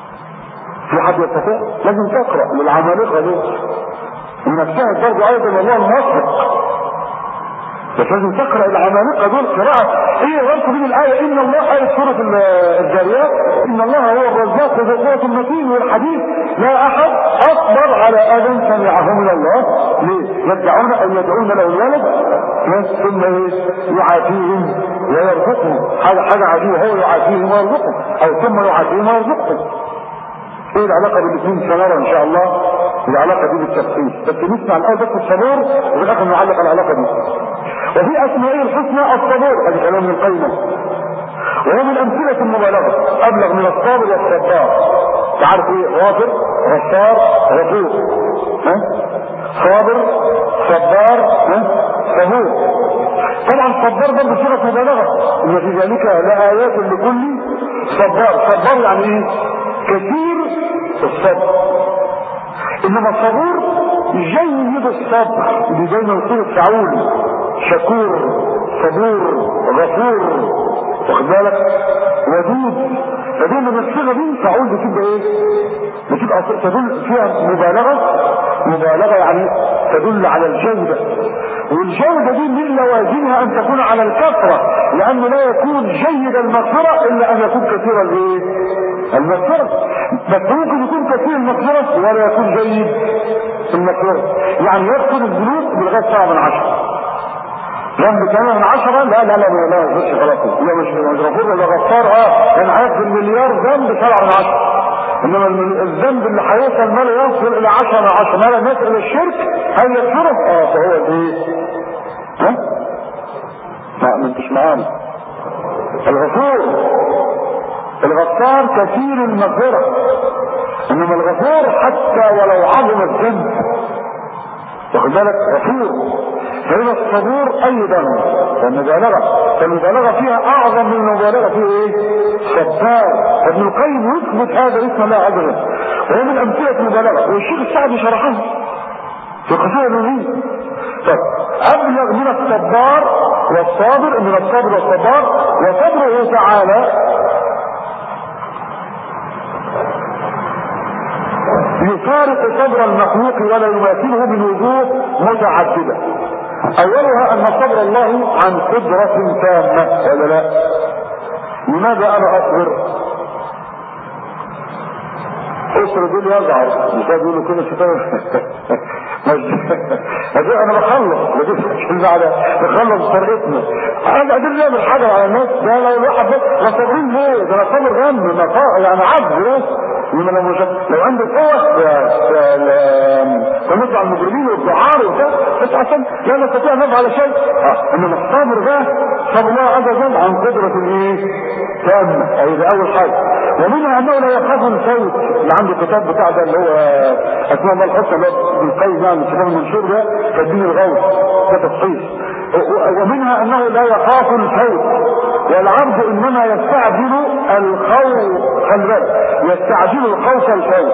في حد يستطيع لازم تقرا للعمالقه دول ونفسها برضه ايضا الله الموفق بس لازم تقرا العمالقه دول قراءه ايه الفرق بين الايه ان الله ايه سوره الجاريات ان الله هو الرزاق ذو القوه المتين والحديث لا احد اصبر على اذى سمعه من الله ليه؟ يدعون او يدعون له الولد ثم ايه؟ يعافيهم ويرزقهم حاجه حاجه عجيبه هو يعافيهم ويرزقهم او ثم يعافيهم ويرزقهم ايه العلاقه بالاثنين سنرى ان شاء الله العلاقه دي بالتفصيل بس نسمع الاول بس الصبور وفي الاخر نعلق العلاقه دي وفي اسمائه الحسنى الصبور هذا كلام من القيمه وهو من امثله المبالغه ابلغ من الصابر والصبار تعرف ايه غافر غفار غفور ها صابر صبار ها صبور طبعا صبار برضه صيغه مبالغه ان في ذلك لايات لكل صبار صبار يعني ايه كثير الصبر انما الصبور جيد الصبر اللي دايما يقول التعاون شكور صبور غفور واخد بالك ودود فدايما الصيغه دي تعود بتبقى ايه؟ بتبقى تدل فيها مبالغه مبالغه يعني تدل على الجوده والجودة دي من لوازمها ان تكون على الكثرة لانه لا يكون جيد المغفرة الا ان يكون كثير الايه المغفرة بس ممكن يكون كثير المغفرة ولا يكون جيد المغفرة يعني يغفر الذنوب بلغاية سبعة من عشرة ذنب كمان من عشرة لا لا لا لا لا مش خلاص لا مش مش غفور ولا غفار اه انا هيغفر مليار ذنب سبعة من عشرة انما الذنب اللي هيوصل ما لا يصل الى 10 من 10 ما لا الناس الى الشرك هل يغفره؟ اه فهو الايه؟ ها؟ انتش معانا الغفور الغفار كثير المغفرة انما الغفور حتى ولو عظم الذنب واخد بالك غفور فهنا الصبور ايضا المبالغة فالمبالغة فيها اعظم من المبالغة في ايه صبار ابن القيم يثبت هذا اسم الله عز وجل وهو من امثلة المبالغة والشيخ السعدي شرحها في قصيدة الوزير طيب ابلغ من الصبار والصابر من الصبر والصبار وصبره تعالى يفارق صبر المخلوق ولا يماثله من وجوه متعدده اولها ان صبر الله عن قدرة تامة ولا لا لماذا انا اصبر اسر دول يزعل مش يقولوا كده شيطان انا بخلص مش على بخلص طريقتنا انا قادر نعمل حاجه على الناس ده لو الواحد بس ما صابرين ليه ده انا صابر غم يعني عبد بس لما لو مش لو عنده قوة ونطلع المجرمين والدعار وكده بس عشان لا نستطيع ان نفعل شيء اه انما الصبر ده صبر الله عز وجل عن قدرة الايه؟ تامة اي ده اول حاجة ومنها انه لا يخاف الفوت اللي عنده كتاب بتاع ده اللي هو اسماء الله الحسنى اللي هو ابن القيم يعني الكتاب المنشور ده تدين الغوث ده تفصيل ومنها انه لا يخاف الفوت والعبد انما يستعجل الخوف خلي بالك يستعجل الخوف الفوت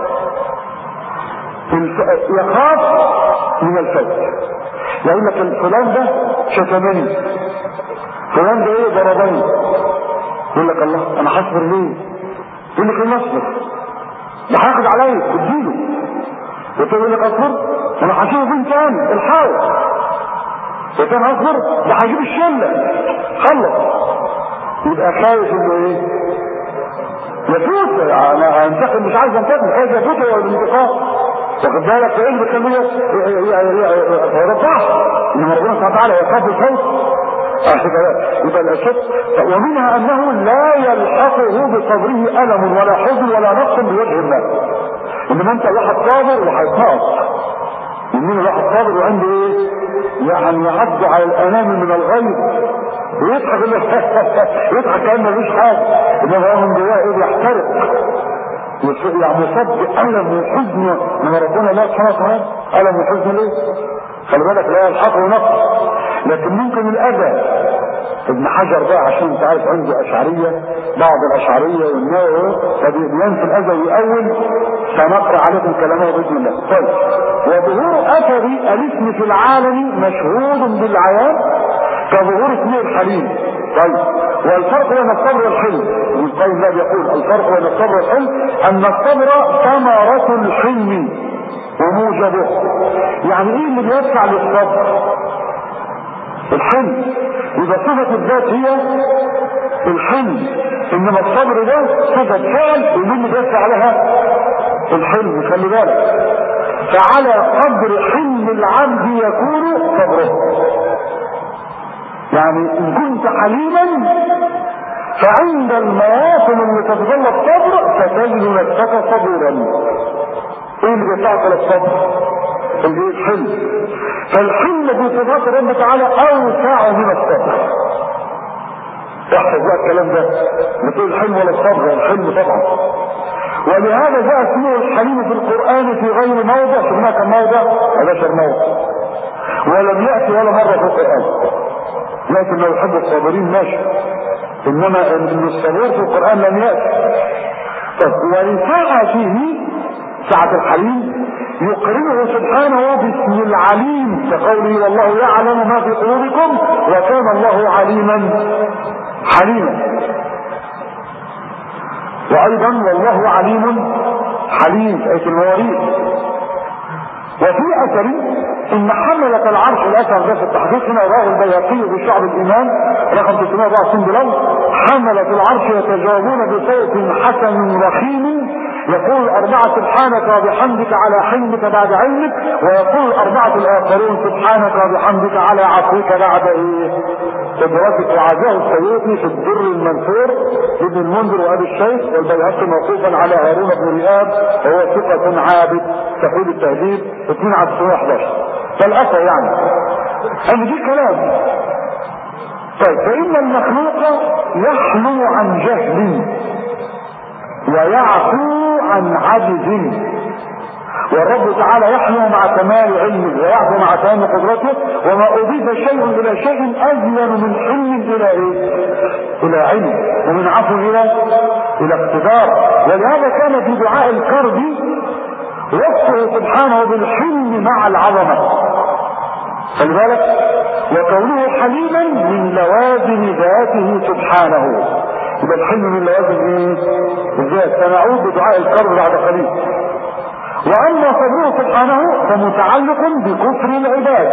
يخاف من الفوت يقول لك فلان ده شتمني فلان ده ايه ضربني يقول لك الله انا هصبر ليه يقول لك ايه اصبر ده هياخد عليا اديله وتقول لك اصبر انا هشوفه فين تاني الحاول وكان اصبر ده هجيب الشله خلص يبقى خايف انه ايه يفوت انا انتقم مش عايز انتقم خايف يفوت هو الانتقام واخد بالك فايه اللي بيخليه يرفعه انما ربنا سبحانه وتعالى يخاف الخوف يبقى الاشد ومنها انه لا يلحقه بصبره الم ولا حزن ولا نقص بوجه الله انما انت واحد صابر وهيتنقص يمين واحد صابر وعنده ايه يعني يعد على الانام من الغيظ ويضحك يضحك كان ملوش حاجه انما هو من جواه ايه بيحترق يعني يصب الم وحزن من ربنا لا سبحانه وتعالى الم وحزن ليه؟ خلي بالك لا يلحقه نقص لكن ممكن الاذى ابن حجر بقى عشان انت عارف عنده اشعريه بعض الاشعريه والنووي فبينفي الاذى ويأول سنقرا عليكم كلامه باذن الله طيب وظهور اثر الاسم في العالم مشهود بالعيان كظهور اسمه الحليم طيب والفرق بين الصبر والحلم ابن القيم لا يقول الفرق بين الصبر والحلم ان الصبر ثمرة الحلم وموجبه يعني ايه اللي بيدفع للصبر الحلم يبقى صفة الذات هي الحلم انما الصبر ده صفة فعل ومين اللي بيدفع لها الحلم خلي بالك فعلى قدر حلم العبد يكون صبره يعني ان كنت حليما فعند المواطن اللي تتغلى الصبر ستجد نفسك صبورا ايه اللي بيدفعك للصبر اللي الحلم فالحلم في صفات ربنا تعالى اوسع من الصبر احفظ بقى الكلام ده بتقول الحلم ولا الصبر الحلم طبعا ولهذا جاء اسمه الحليم في القرآن في غير موضع شفناه كم موضع 11 موضع ولم يأتي ولا مرة في القرآن لكن لو يحب الصابرين ماشي انما ان الصبور في القرآن لم يأتي طب ولساعة فيه ساعة الحليم يقرنه سبحانه باسم العليم كقوله والله يعلم ما في قلوبكم وكان الله عليما حليما وايضا والله عليم حليم اي في المواريث وفي اثر ان حملة العرش الاثر ده في التحقيق هنا رواه البيهقي في شعب الايمان رقم 364 بلغ حملة العرش يتجاوبون بصوت حسن رخيم يقول الأربعة سبحانك وبحمدك على حلمك بعد علمك ويقول الأربعة الآخرون سبحانك وبحمدك على عفوك بعد إيه؟ قدرتك وعزاه السيوطي في الدر المنثور ابن المنذر وابي الشيخ والبيهقي موقوفا على هارون بن رئاب وهو ثقة عابد تحويل التهذيب 2 على 911 فالأثر يعني أن دي كلام طيب فإن المخلوق يحلو عن جهل ويعفو عن عجز والرب تعالى يحلو مع كمال علمه ويعفو مع تمام قدرته وما اضيف شيء الى شيء ازين من حلم الى ايه؟ الى علم ومن عفو الى الى اقتدار ولهذا كان في دعاء الكرب وصفه سبحانه بالحلم مع العظمه خلي بالك وكونه حليما من لوازم ذاته سبحانه يبقى الحلم من لوازم ايه؟ الذات سنعود بدعاء الكرب بعد قليل واما صبره سبحانه فمتعلق بكفر العباد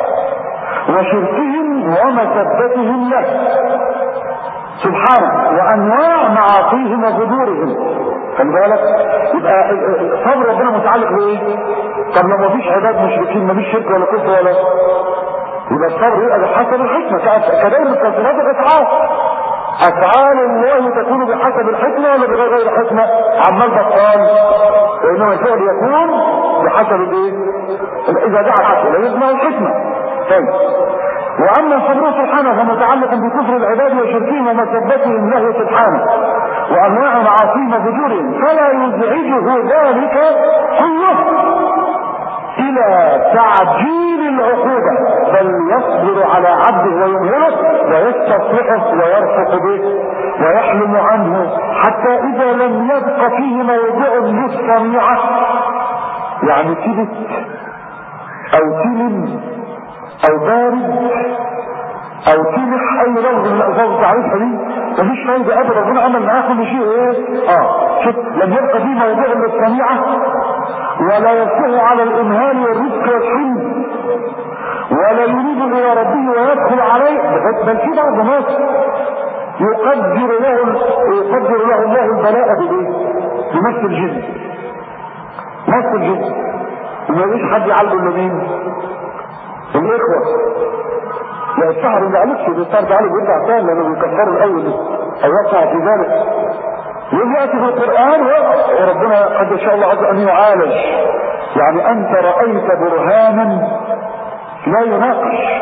وشركهم ومسبتهم له سبحانه وانواع معاصيهم وفجورهم خلي بالك يبقى صبر ربنا متعلق بايه؟ طب لو مفيش عباد مشركين مفيش شرك ولا كفر ولا يبقى الصبر يبقى بحسب الحكمه كدائما كصفات الافعال افعال الله تكون بحسب الحكمه ولا بغير الحكمه عمال بطال وانما الفعل يكون بحسب الايه اذا دعا الحكمه لا يسمع الحكمه طيب واما صبره سبحانه فمتعلق بكفر العباد وشركهم ومسبتهم له سبحانه وانواع معاصيهم وفجورهم فلا يزعجه ذلك كله الى تعجيل العقوبة بل يصبر على عبده ويمهله ويستصلحه ويرفق به ويحلم عنه حتى اذا لم يبق فيه موضع للصنيعة يعني تبت او تلم او بارد او تلح اي لفظ من الالفاظ تعرفها دي مفيش فايده ابدا ربنا عمل معاه كل شيء ايه اه شوف لم يبقى فيه موضوع للصنيعه ولا يصح على الامهال والرزق والحلم ولا يريد الى ربه ويدخل عليه بل في بعض الناس يقدر له يقدر له الله البلاء بايه؟ بمثل الجن مثل الجن وما يجيش حد يعالجه الا مين؟ الاخوه لا الشهر اللي عليك الشهر ده عليك يرجع تاني لانه بيكفروا الاول او يقع في ذلك يأتي في القرآن وربنا قد شاء الله عز أن يعالج يعني أنت رأيت برهانا لا يناقش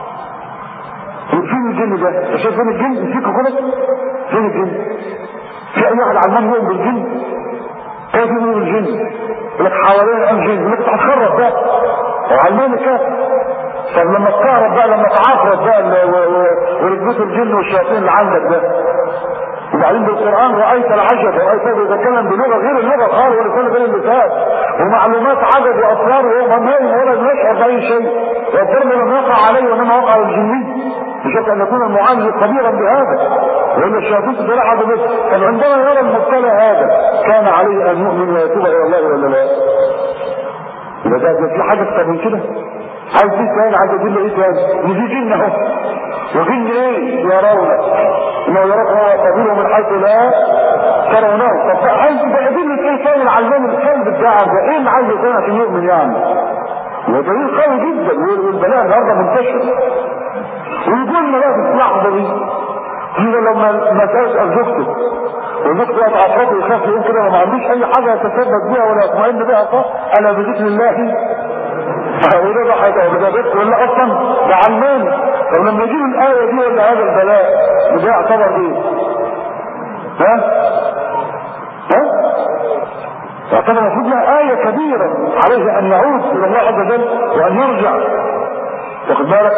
فين الجن ده؟ شايف فين الجن؟ فيك خلق؟ فين الجن؟ في أي واحد علمان يؤمن بالجن؟ كيف يؤمن بالجن؟ لك حوالين الآن جن لك تتخرب ده وعلمان كافر طب لما تكهرب بقى لما تعافرت بقى ورجبت الجن والشياطين اللي عندك ده وبعدين بالقرآن رأيت العجب رأيت يتكلم بلغة غير اللغة خالص ولسان غير اللسان ومعلومات عجب وأسرار وهو نايم ولا يشعر بأي شيء والظلم لم يقع عليه وإنما وقع الجني بشرط أن يكون المعالج خبيرا بهذا وإن الشياطين تتلاعب به طب عندما يرى المبتلى هذا كان عليه أن يؤمن ويتوب إلى الله ولا لا؟ يبقى ده في حاجة أكتر من كده عايز ايه تاني عايز اجيب له ايه تاني ودي جن اهو وجن ايه يرونك انه يراك هو قبيله من حيث لا ترونه طب عايز بقى ادله ايه تاني العلمان الكلب بتاعك ده ايه اللي عايز يكون عشان يؤمن يعني ودليل قوي جدا والبلاء النهارده منتشر ويقول لنا بقى في اللحظه دي هنا لما مسألة زوجته وزوجته اتعصبه ويخاف يقول كده ما عندوش اي حاجه يتثبت بها ولا يطمئن بها صح الا بذكر الله وده ضحك او ده بس ولا اصلا ده علمان طب لما يجيب الايه دي ولا هذا البلاء ده يعتبر ايه؟ ها؟ ها؟ يعتبر المفروض لها آية كبيرة عليه أن يعود إلى الله عز وجل وأن يرجع واخد بالك؟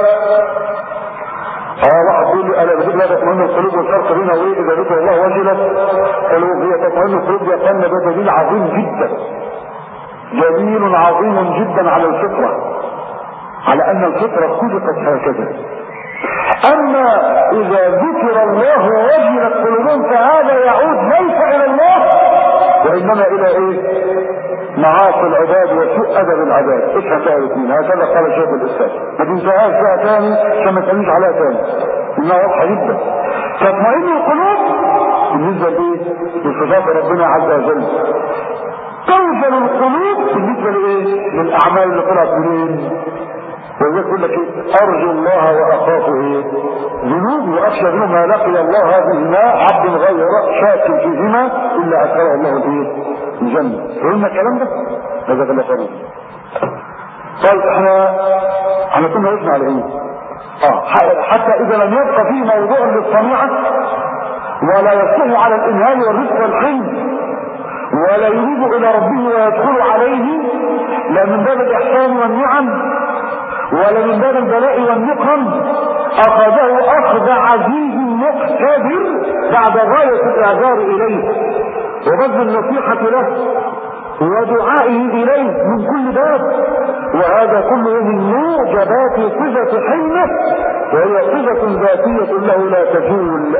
اه واحد يقول لي انا بجيب لها تطمئن القلوب والفرق بينها وايه اذا ذكر الله وجلت قالوا هي تطمئن القلوب يا فن ده دليل عظيم جدا دليل عظيم جدا على الفطرة على ان الفطرة خلقت هكذا اما اذا ذكر الله وجلت قلوبهم فهذا يعود ليس الى الله وانما الى ايه معاصي العباد وسوء ادب العباد ايش حكايه الاثنين هكذا قال شيخ الاسلام ما تنساهاش بقى تاني عشان ما تسالنيش عليها تاني انها واضحه جدا تطمئن القلوب بالنسبه لايه؟ لصفات ربنا عز وجل توزن القلوب بالنسبه لايه؟ للاعمال اللي طلعت منين؟ وذلك يقول لك ايه؟ ارجو الله واخاف ايه؟ ذنوب واخشى منهما لقي الله هذهما عبد غير شاك فيهما الا اكره الله الايه؟ الجنه. فهمنا الكلام ده؟ جزاك الله خيرا. طيب احنا احنا كنا وقفنا على ايه؟ اه حتى اذا لم يبقى فيه موضوع للصنيعة ولا يصلح على الانهال والرزق والحلم ولا يريد الى ربه ويدخل عليه لا من باب الاحسان والنعم ولا من باب البلاء والنقم اخذه اخذ عزيز مقتدر بعد غاية الاعذار اليه وبذل النصيحة له ودعائه اليه من كل باب وهذا كله من موجبات صفة حلمه وهي صفة ذاتية له لا تزول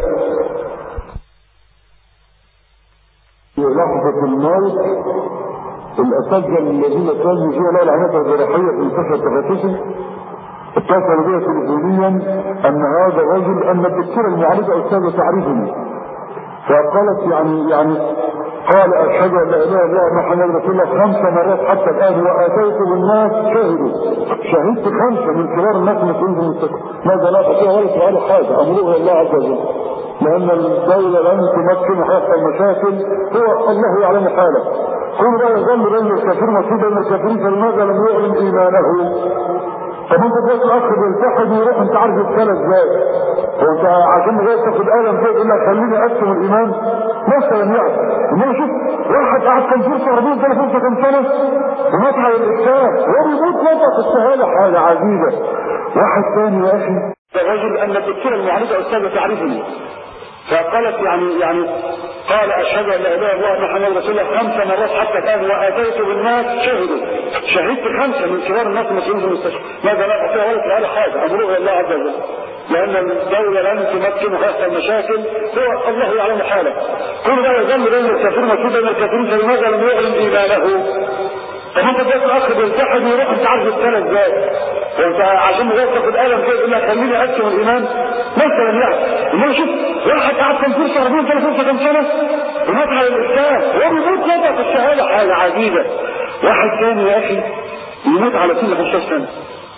في لحظة الموت الأساتذة الذين كانوا فيها لا العناية الجراحية في مستشفى التفتيشي اتصلوا بها تليفونيا أن هذا الرجل أن الدكتورة المعالجة أستاذة تعرفني فقالت يعني يعني قال أشهد أن لا إله إلا الله محمد رسول الله خمس مرات حتى الآن وآتيت بالناس شهدوا شهدت خمسة من كبار الناس المسؤولين في المستشفى ماذا لا تستطيع ولا سؤال حاجة أمره الله عز وجل لأن الدولة لن تمكن حتى المشاكل هو الله يعلم حاله كل ده يظل بين الكافر مصيبة بين الكافرين فلماذا لم يعلن إيمانه طب انت دلوقتي الاخ بيلتحد ويروح انت عارف السنه ازاي وانت عشان جاي تاخد قلم كده يقول لك خليني اقسم الايمان مثلا يعني انما شوف واحد قعد كان فرصه 40 سنه فرصه كام سنه ومات على الاسلام وهو بيموت وقت الشهاده حاجه عجيبه واحد ثاني يا اخي الرجل ان الدكتوره المعالجه استاذه تعرفني فقالت يعني يعني قال اشهد ان لا اله الا الله محمد رسول الله خمس مرات حتى الان واتيت بالناس شهدوا شهدت خمسه من كبار الناس المسؤولين في المستشفى ماذا لا استطيع ولا سؤال حاجه امره الله عز وجل لان الدوله لن تمكن هذه المشاكل هو الله يعلم حاله كل ده يظل بين الكافرين مسؤول بين الكافرين فلماذا لم يعلن ايمانه طب انت جاي الاخ بيلتحد ويروح انت عارف السنه ازاي وانت عشان جاي تاخد قلم كده يقول لك خليني اقسم الايمان مثلا يعني انما شوف واحد قعد كان فرصه ربنا اداله فرصه كام سنه ومات على الاسلام وهو بيموت وضع في الشهاده حاجه عجيبه واحد ثاني يا اخي يموت على سن 15 سنه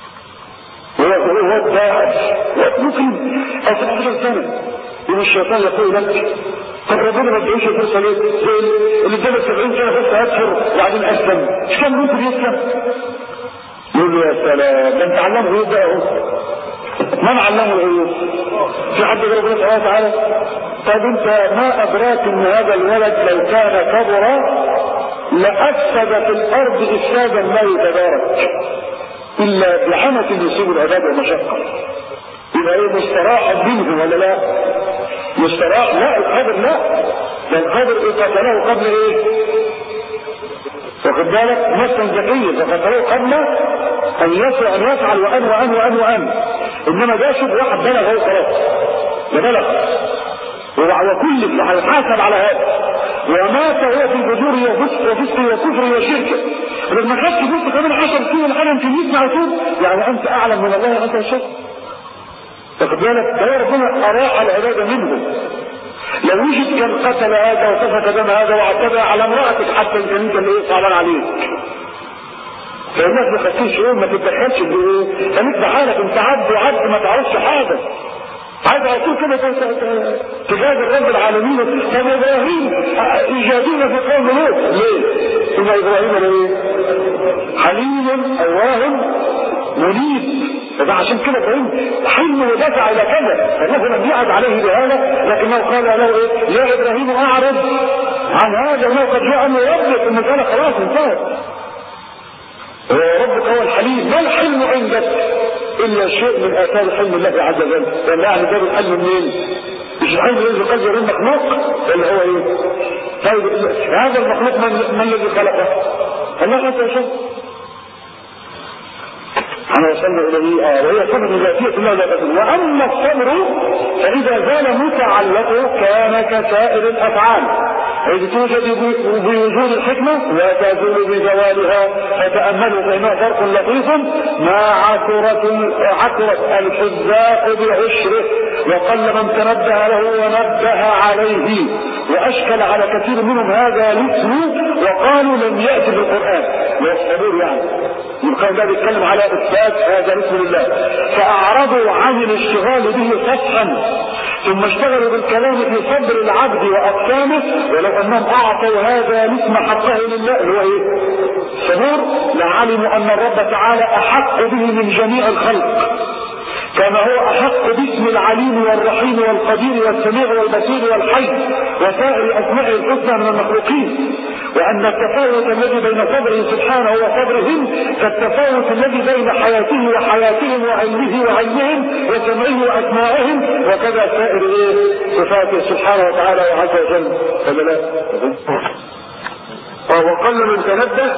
وهو هو الداعش ممكن 19 سنه يقول الشيطان يقول لك طب ربنا ما ادعوش فرصه ليه؟ زي اللي اداله 70 سنه فرصه اكثر وبعدين اسلم مش كان ممكن يسلم؟ يقول له يا سلام ده انت علمه ايه بقى اهو من علمه العيوب؟ في حد غير ربنا سبحانه وتعالى؟ طب انت ما ادراك ان هذا الولد لو كان كبر لافسد في الارض افسادا لا يتبارك الا بعنة يصيب العباد والمشقه يبقى ايه مستراح منه ولا لا؟ مستراح لا القدر لا ده القدر قتله قبل ايه واخد بالك نفسا ذكية فقتله قبل ان يسعى ان يفعل وان وان وان وان انما ده شوف واحد بلغ هو خلاص ده بلغ وكل هيحاسب على هذا ومات هو في الفجور وفسق وفسق وكفر وشرك لما خدت فسق كمان 10 سنين الحاجه انت مع يتوب يعني انت اعلم من الله انت الشرك واخد بالك ده ربنا اراح العباده منه لو وجد كان قتل هذا وسفك دم هذا واعتدى على امرأتك حتى ان كان انت اللي ايه صعبان عليك فالناس ما خدتوش يوم ما تتدخلش بايه خليك بحالك انت عبد وعبد ما تعرفش حاجه عايز على طول كده تجاهد رب العالمين طب ابراهيم ايجادين في قوم لوط ليه؟ ثم ابراهيم ليه؟ حليم اواه منيب فده عشان كده ابراهيم حلم ودفع الى كذا فالله لم يعد عليه بهذا لكنه قال له ايه؟ يا ابراهيم اعرض عن هذا ما قد جاء امر ربك المساله خلاص انتهت ربك هو الحليم ما الحلم عندك الا شيء من اثار حلم الله عز وجل لان يعني جاب الحلم منين مش الحلم الذي قلب غير مخلوق اللي هو ايه طيب هذا المخلوق من, من الذي خلقه الله عز وجل أنا وصلنا إليه آه وهي صبر ذاتية الله لا تزول وأما الصبر فإذا زال متعلقه كان كسائر الأفعال إذ توجد بوجود الحكمة وتزول بزوالها فتأملوا فإنه فرق لطيف ما عثرت عثرت الحذاء بعشره وقل من تنبه له ونبه عليه وأشكل على كثير منهم هذا الاسم وقالوا لم يأتي بالقرآن والصبور يعني يبقى ده بيتكلم على إثبات هذا الاسم لله فأعرضوا عن الاشتغال به صفحا ثم اشتغلوا بالكلام في صدر العبد واقسامه ولو انهم اعطوا هذا الاسم حقه لله اللي هو ايه؟ صبور لعلموا ان الرب تعالى احق به من جميع الخلق كما هو احق باسم العليم والرحيم والقدير والسميع والبصير والحي وسائر اسمائه الحسنى من المخلوقين وان التفاوت الذي بين صبره سبحانه وصبرهم كالتفاوت الذي بين حياته وحياتهم وعلمه وعلمهم وسمعه واسمائهم وكذا سائر ايه صفاته سبحانه وتعالى وعز وجل ولا لا وقل من تنبه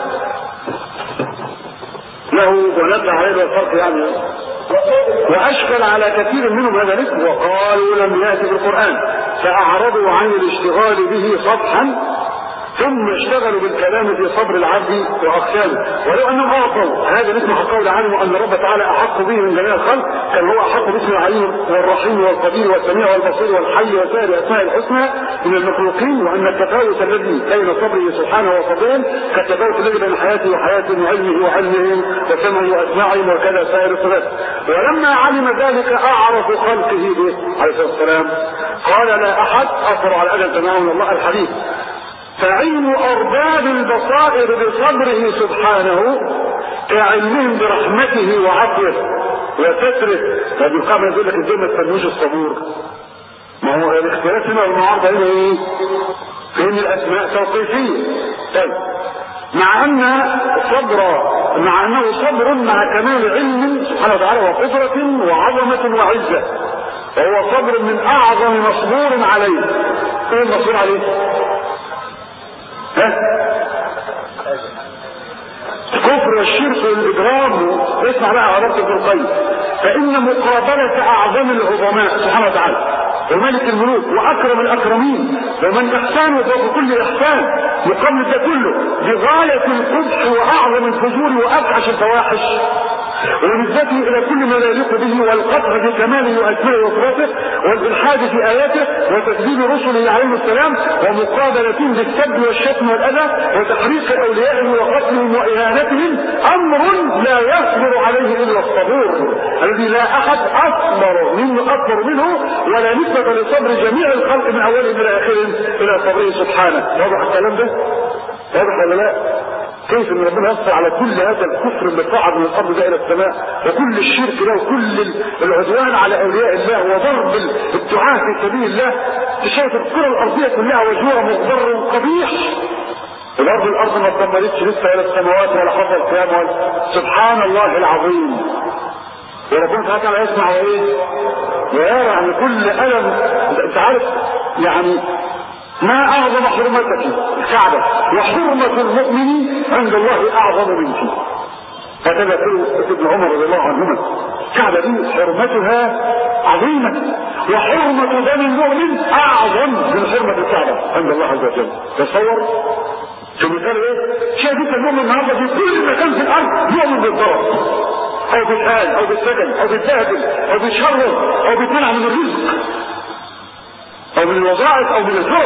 له ونبه عليه الفرق يعني واشكل على كثير منهم هذا الاسم وقالوا لم ياتي بالقران فاعرضوا عن الاشتغال به صفحا ثم اشتغلوا بالكلام في صبر العبد واقسامه ولو انهم اعطوا هذا الاسم حقه لعلموا ان رب تعالى احق به من جميع الخلق كان هو احق باسم العليم والرحيم والقدير والسميع والبصير والحي وسائر اسماء الحسنى من المخلوقين وان التفاوت الذي بين صبره سبحانه وصبرهم كالتفاوت الذي بين حياته وحياتهم وعلمه وعلمهم وسمعه واسماعهم وكذا سائر الصفات ولما علم ذلك اعرف خلقه به عليه الصلاه والسلام قال لا احد اثر على اجل تمام الله الحديث فعلم أرباب البصائر بصبره سبحانه كعلمهم برحمته وعفوه وستره طب القامة يقول لك ازاي ما تسموش الصبور ما هو الاختلاف هنا والمعارضة هنا ايه؟ فين الأسماء توقيفية طيب مع أن صبر مع أنه صبر مع كمال علم سبحانه وتعالى وقدرة وعظمة وعزة وهو صبر من أعظم مصبور عليه ايه المصبور عليه؟ الكفر والشرك والاجرام اسمع بقى عباره ابن القيم فان مقابله اعظم العظماء سبحانه وتعالى وملك الملوك واكرم الاكرمين ومن احسانه فوق كل احسان يقابل ده كله بغايه القبح واعظم الفجور وابعش الفواحش ونسبته الى كل ما لا يليق به والقطع بكماله واسمائه وصفاته والالحاد في اياته وتكذيب رسله عليه السلام ومقابلتهم بالسب والشتم والاذى وتحريق اوليائه وقتلهم واهانتهم امر لا يصبر عليه الا الصبور الذي لا احد اصبر منه اكبر منه ولا نسبه لصبر جميع الخلق من اولهم الى اخرهم الى صبره سبحانه واضح الكلام ده؟ واضح ولا لا؟ كيف ان ربنا يصبر على كل هذا الكفر اللي صعد من الارض ده الى السماء وكل الشرك ده وكل العدوان على اولياء الله وضرب الدعاة في سبيل الله شايف الكره الارضيه كلها وجوه مغبر قبيح الارض الارض ما اتدمرتش لسه ولا السماوات ولا حصل قيام ولا سبحان الله العظيم وربنا سبحانه وتعالى يسمع وايه؟ ويرى يعني كل الم انت عارف يعني ما اعظم حرمتك الكعبة وحرمة المؤمن عند الله اعظم منك هكذا يقول ابن عمر رضي الله عنهما الكعبة دي حرمتها عظيمة وحرمة دم المؤمن اعظم من حرمة الكعبة عند الله عز وجل تصور شو مثال ايه؟ شايف المؤمن النهارده في كل مكان في الارض يؤمن بالضرر او بالآل او بالسجن او بالذهب او بالشر او بالمنع من الرزق او من الوظائف او من الفرص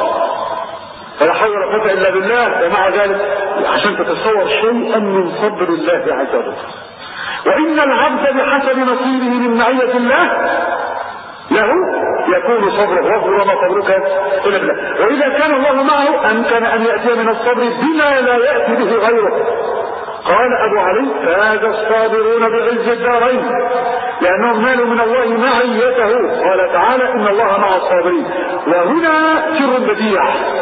فلا حول ولا قوه الا بالله ومع ذلك عشان تتصور شيئا من صبر الله عز وجل وان العبد بحسب نصيبه من معيه الله له يكون صبره واذكر ما صبرك الا بالله واذا كان الله معه امكن ان ياتي من الصبر بما لا ياتي به غيره قال ابو علي فاز الصابرون بعز الدارين لانهم نالوا من الله معيته قال تعالى ان الله مع الصابرين وهنا سر بديع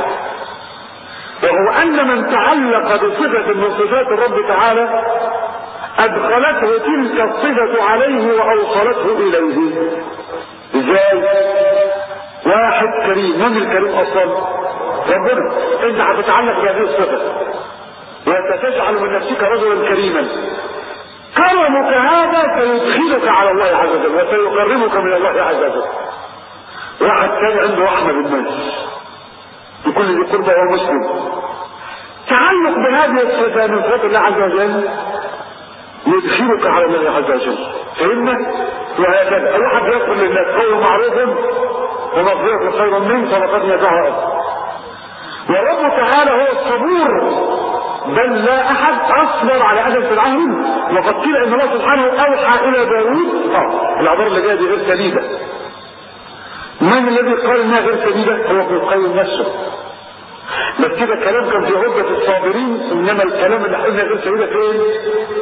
وهو ان من تعلق بصفه من صفات الرب تعالى ادخلته تلك الصفه عليه واوصلته اليه ازاي واحد كريم من الكريم اصلا ربنا انت هتتعلق بهذه الصفه وستجعل من نفسك رجلا كريما كرمك هذا سيدخلك على الله عز وجل وسيقربك من الله عز وجل واحد ثاني عنده رحمه بالناس بكل ذي قربى وهو مسلم تعلق بهذه الصفه من صفات الله عز وجل يدخلك على الله عز وجل فهمنا وهكذا الواحد يقول للناس قول معروف ومغفرة خير منك فلقد نجاها ورب تعالى هو الصبور بل لا احد اصبر على اذى فرعون وقد قيل ان الله سبحانه اوحى الى داوود اه العباره اللي جايه دي غير سديده من الذي قال انها غير سديده هو ابن القيم نفسه بس كده كلام كان في عدة الصابرين انما الكلام اللي قلنا غير سديده فين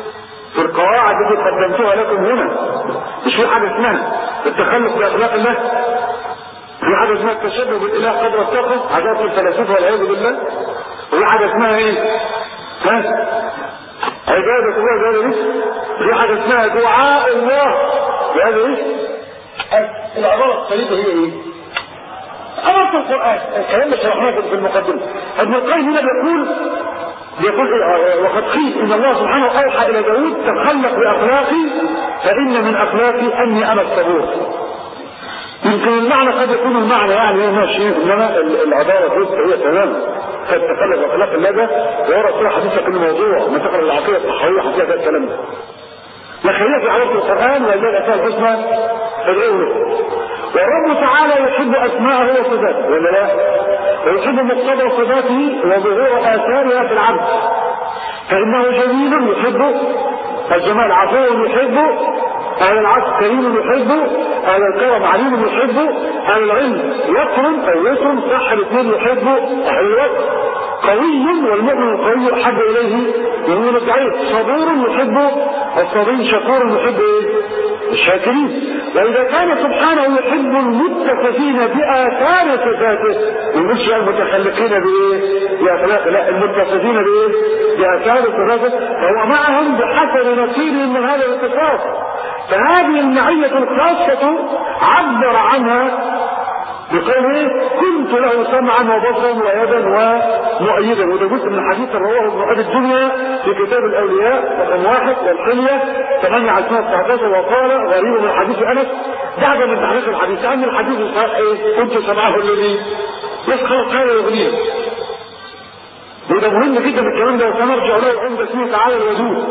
في القواعد التي قدمتها لكم هنا مش في حاجه اسمها التخلف باخلاق الله في حاجه اسمها التشبه بالاله قدر الطاقه عادات الفلاسفه والعياذ بالله وفي حاجه اسمها ايه؟ ها؟ عبادة الله بهذا الاسم في حاجة اسمها دعاء الله بهذا الاسم العبارة الصليبة هي ايه؟ أمرت القرآن الكلام اللي شرحناه في المقدمة ابن القيم هنا بيقول بيقول إيه وقد قيل ان الله سبحانه اوحى الى داود تخلق باخلاقي فان من اخلاقي اني انا الصبور يمكن المعنى قد يكون المعنى يعني ماشي انما العباره جزء هي تماما قد تخلق باخلاق الله ده وورا صوره حديثه كل موضوع ما تقرا العقيده الصحويه هتلاقي ده الكلام ده لكن في عباره القران ولله اسماء الحسنى فادعوه والرب تعالى يحب اسماءه وصفاته ولا لا؟ ويحب مقتضى صفاته وظهور اثارها في العبد فانه جميل يحب الجمال عفو يحب اهل العصر كريم يحب اهل الكرم عليم يحب اهل العلم يكرم او يكرم صح الاثنين يحب اهل الوقت قوي والمؤمن القوي احب اليه يقول الضعيف صبور يحب الصبي شكور يحب ايه؟ الشاكرين واذا كان سبحانه يحب المتصفين باثار صفاته ما نقولش المتخلقين بايه؟ باخلاق لا المتصفين بايه؟ باثار صفاته فهو معهم بحسب نصيبهم من هذا الاتصاف فهذه المعية الخاصة عبر عنها بقوله كنت له سمعا وبصرا ويدا ومؤيدا وده جزء من الحديث رواه ابن ابي الدنيا في كتاب الاولياء رقم واحد والحليه 8 على 19 وقال غريب من حديث انس بعد من تعليق الحديث ان الحديث الصحيح ايه كنت سمعه الذي يسخر قال يغنيه وده مهم جدا الكلام ده وسنرجع له عند اسمه تعالى الودود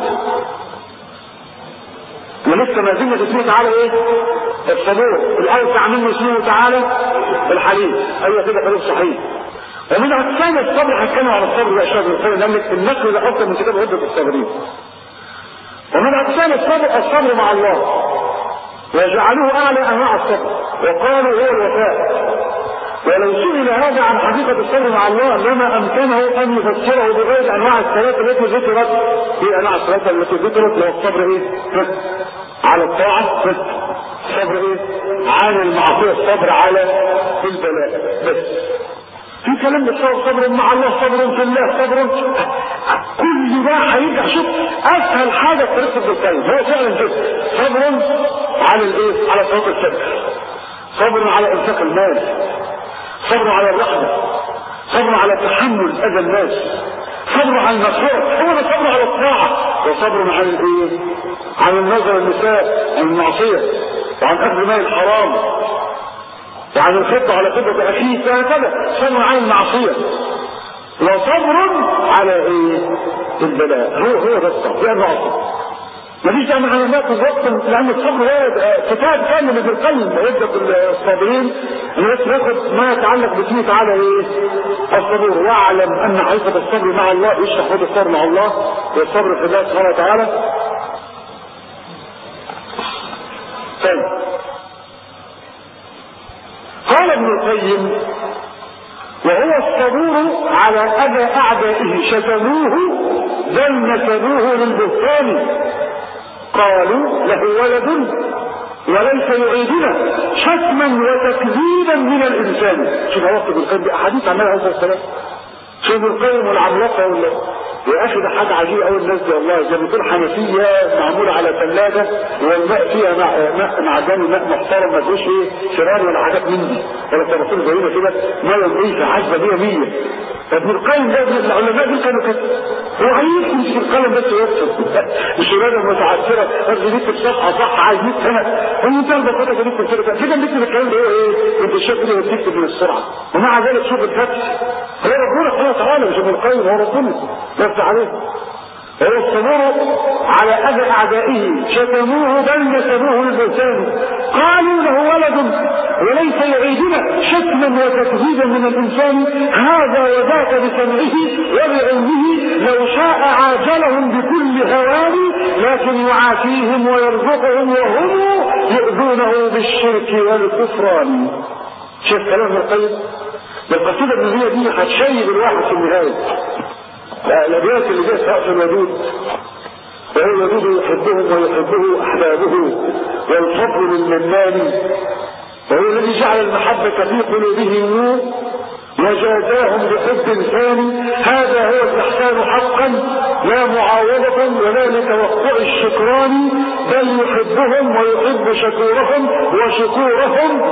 ولسه ما زلنا في اسمه تعالى ايه؟ الصبور الاوسع منه اسمه تعالى الحليم ايوه كده كلام صحيح ومن اقسام الصبر هتكلم عن الصبر بقى شاب الخير لان النقل ده افضل من كتاب عده الصابرين ومن اقسام الصبر الصبر مع الله وجعلوه اعلى انواع الصبر وقالوا هو الوفاء ولو سئل هذا عن حقيقة الصبر مع الله لما أمكنه أن يفسره بغير أنواع الصلاة التي ذكرت في أنواع الصلاة التي ذكرت وهو الصبر إيه؟ على الطاعة الصبر إيه؟ عن المعصية الصبر على البلاء بس في كلام بتصور صبر مع الله صبر في الله صبر كل ده هيرجع شوف اسهل حاجه في طريقه الكلام هو فعلا كده صبر على الايه؟ على صلاه السبت صبر على انفاق المال صبر على الرحمة صبر على تحمل أذى الناس صبر على المغفرة هو ده صبر على الطاعة وصبر عن الايه؟ عن النظر النساء عن المعصية وعن أكل مال الحرام وعن الخطة على خطة أخيه فهكذا صبر عن المعصية وصبر على ايه؟ البلاء هو هو ده الصبر ده الناصر مفيش داعي من علامات الوقت لان الصبر هو كتاب كامل ابن القيم يبدا الصابرين ان بس ناخد ما يتعلق باسمه تعالى ايه؟ الصبور واعلم ان حقيقه الصبر مع الله يشرح خد الصبر مع الله والصبر في الله سبحانه وتعالى. طيب قال ابن القيم وهو الصبور على اذى اعدائه شتموه بل نسبوه للبهتان قالوا له ولد وليس يعيدنا شتما وتكذيبا من الانسان شوف وقت ابن القيم احاديث عمال عليه الصلاه والسلام شوف ابن القيم والعملاقه ولا يا اخي ده حاجه عجيبه قوي الناس دي والله زي ما تقول حنفيه معموله على ثلاجه والماء فيها ماء ماء معدني ماء محترم ما فيهوش ايه شرار ولا حاجات من دي ولا تفاصيل زينا كده ميه نظيفه عذبه 100 100 فابن القيم ده العلماء دول كانوا كده هو عايز يمسك القلم بس يكتب مش رياضه متعثره بس بيكتب صفحه صح عايز 100 سنه وانت البساطه كده بتكتب كده كده بنكتب الكلام ده هو ايه انت شايف كده بتكتب من السرعه ومع ذلك شوف الفتح هو ربنا سبحانه وتعالى مش ابن القيم هو ربنا نفس عليه هو الصبور على اذى اعدائه شتموه بل نسبوه للبهتان قالوا له ولد وليس يعيدنا شتما وتكذيبا من الانسان هذا وذاك بسمعه وبعلمه لو شاء عاجلهم بكل هوان لكن يعافيهم ويرزقهم وهم يؤذونه بالشرك والكفران شوف كلام ابن القيم القصيده النبيه دي هتشيب الواحد في النهايه الابيات اللي جايه سقف الودود وهو الذي يحبهم ويحبه احبابه والفضل للمنان وهو الذي جعل المحبة في قلوبهم نور وجازاهم بحب ثاني هذا هو الإحسان حقا لا معاوضة ولا لتوقع الشكران بل يحبهم ويحب شكورهم وشكورهم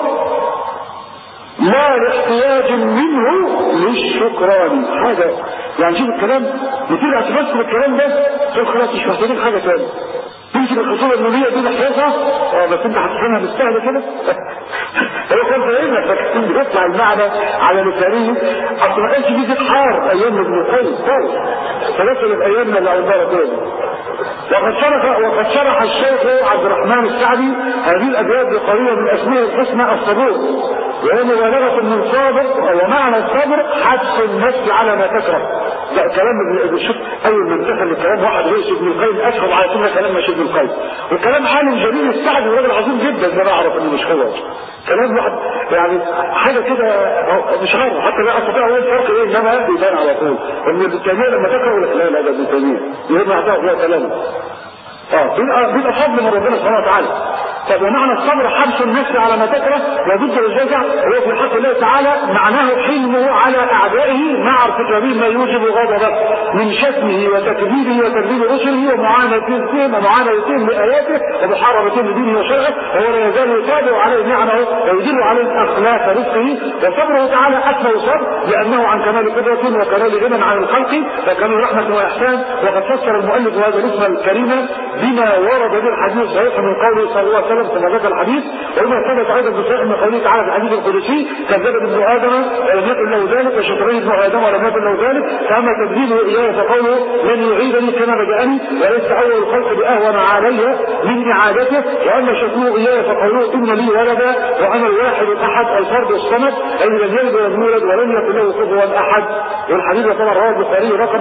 لا لاحتياج منه للشكران هذا يعني شوف الكلام بترجع تفسر الكلام ده تقول خلاص مش محتاجين حاجه ثانيه تمسك الخطوبه النوريه دي محتاجها اه بس انت هتفهمها بالسهل كده هو كان فاهمها فكان بيطلع المعنى على لسانه اصل ما كانش في ذكر ايام ابن القيم خالص فنسال ايامنا اللي عندها تاني وقد شرح وقد شرح الشيخ عبد الرحمن السعدي هذه الابيات بقريبه من اسماء الحسنى الصبور وهي مبالغه من صابر ومعنى الصبر حبس النفس على ما تكره ده كلام ابن شوف اول ما انتهى الكلام واحد رئيس ابن القيم اشهر على كل كلام مش ابن القيم وكلام عالم جليل السعدي وراجل عظيم جدا ده انا اعرف انه مش هو كلام واحد يعني حاجه كده مش عارف حتى لا استطيع اقول الفرق ايه انما بيبان على طول ان ابن تيميه لما تكره لك لا لا ده ابن تيميه يهمنا اعطاه هو كلامه اه بيبقى بيبقى فضل من ربنا سبحانه وتعالى طب ومعنى الصبر حبس النفس على ما تكره وضد الجزع هو في حق الله تعالى معناه حلمه على اعدائه مع ارتكابهم ما يوجب غضبه من شتمه وتكذيبه وتكذيب رسله ومعاندتهم ومعاندتهم لاياته ومحاربتهم لدينه وشرعه وهو لا يزال يتابع عليه نعمه ويدل عليه اخلاق رزقه وصبره تعالى اكمل صبر لانه عن كمال قدره وكمال غنى عن الخلق وكمال رحمه واحسان وقد فسر المؤلف هذا الاسم الكريم بما ورد به الحديث صحيح من قوله صلى الله عليه وسلم كما ذكر الحديث وما ثبت ايضا بصحيح من قوله تعالى في الحديث القدسي كذب ابن ادم ولم يكن له ذلك وشكرني ابن ادم ولم يكن له ذلك فاما تكذيبه اياه فقوله لن يعيدني كما بداني وليس اول الخلق باهون علي من اعادته واما شكره اياه فقوله ان لي ولدا وانا الواحد الاحد الفرد الصمد اي لم يلد ولم يولد ولم يكن له كفوا احد والحديث طبعا رواه البخاري رقم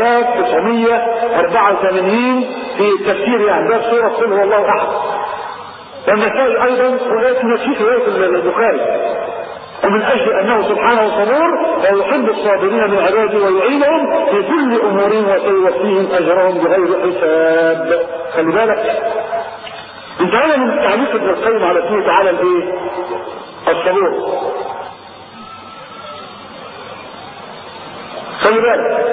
4984 في التفسير يعني ده سوره قل هو الله احد والنسائي ايضا ولكن في روايه البخاري ومن اجل انه سبحانه صبور ويحب الصابرين من عباده ويعينهم في كل امورهم وسيوفيهم اجرهم بغير حساب خلي بالك انتهينا من تعليق ابن القيم على اسمه تعالى الايه؟ الصبور خلي بالك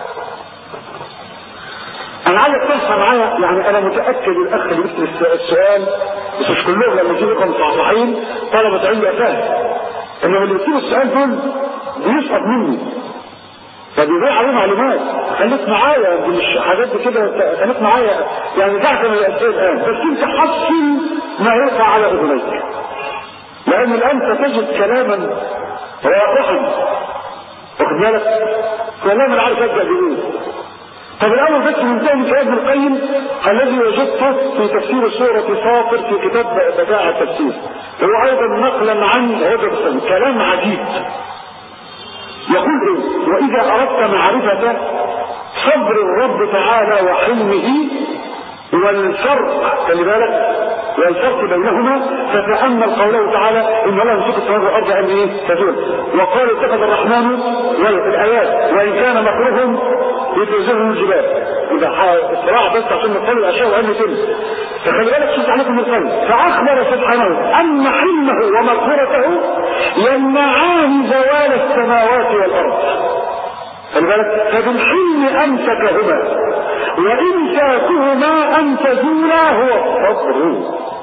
انا عايزك تنصح معايا يعني انا متاكد الاخ اللي بيسال السؤال بس مش كلهم لما يجي لكم مصحصحين طلبه علم فاهم انما اللي بيسيبوا السؤال دول بيسقط مني فبيضيع عليه معلومات خليك معايا مش حاجات كده خليك معايا يعني دعك من الاسئله الان بس انت حصل ما يقع على اذنيك لان الان ستجد كلاما واضحا واخد بالك كلاما عارف ابدا بايه طب الاول بس ننتهي من كلام ابن القيم الذي وجدته في تفسير سورة فاطر في كتاب بدائع التفسير هو ايضا نقلا عن هجرسون كلام عجيب يقول ايه واذا اردت معرفة صبر الرب تعالى وحلمه والفرق خلي بالك والفرق بينهما فتأمل قوله تعالى إن الله يمسك السماوات والأرض أن إيه تزول وقال اتخذ الرحمن الآيات وإن كان مكروهم يتوزنهم الجبال إذا الصراع بس عشان نقول الأشياء وأن تلك فخلي بالك شوف عليكم القلب فأخبر سبحانه أن حلمه ومغفرته يمنعان زوال السماوات والأرض خلي بالك فبالحلم أمسكهما وإمساكهما أن تزولا هو الصبر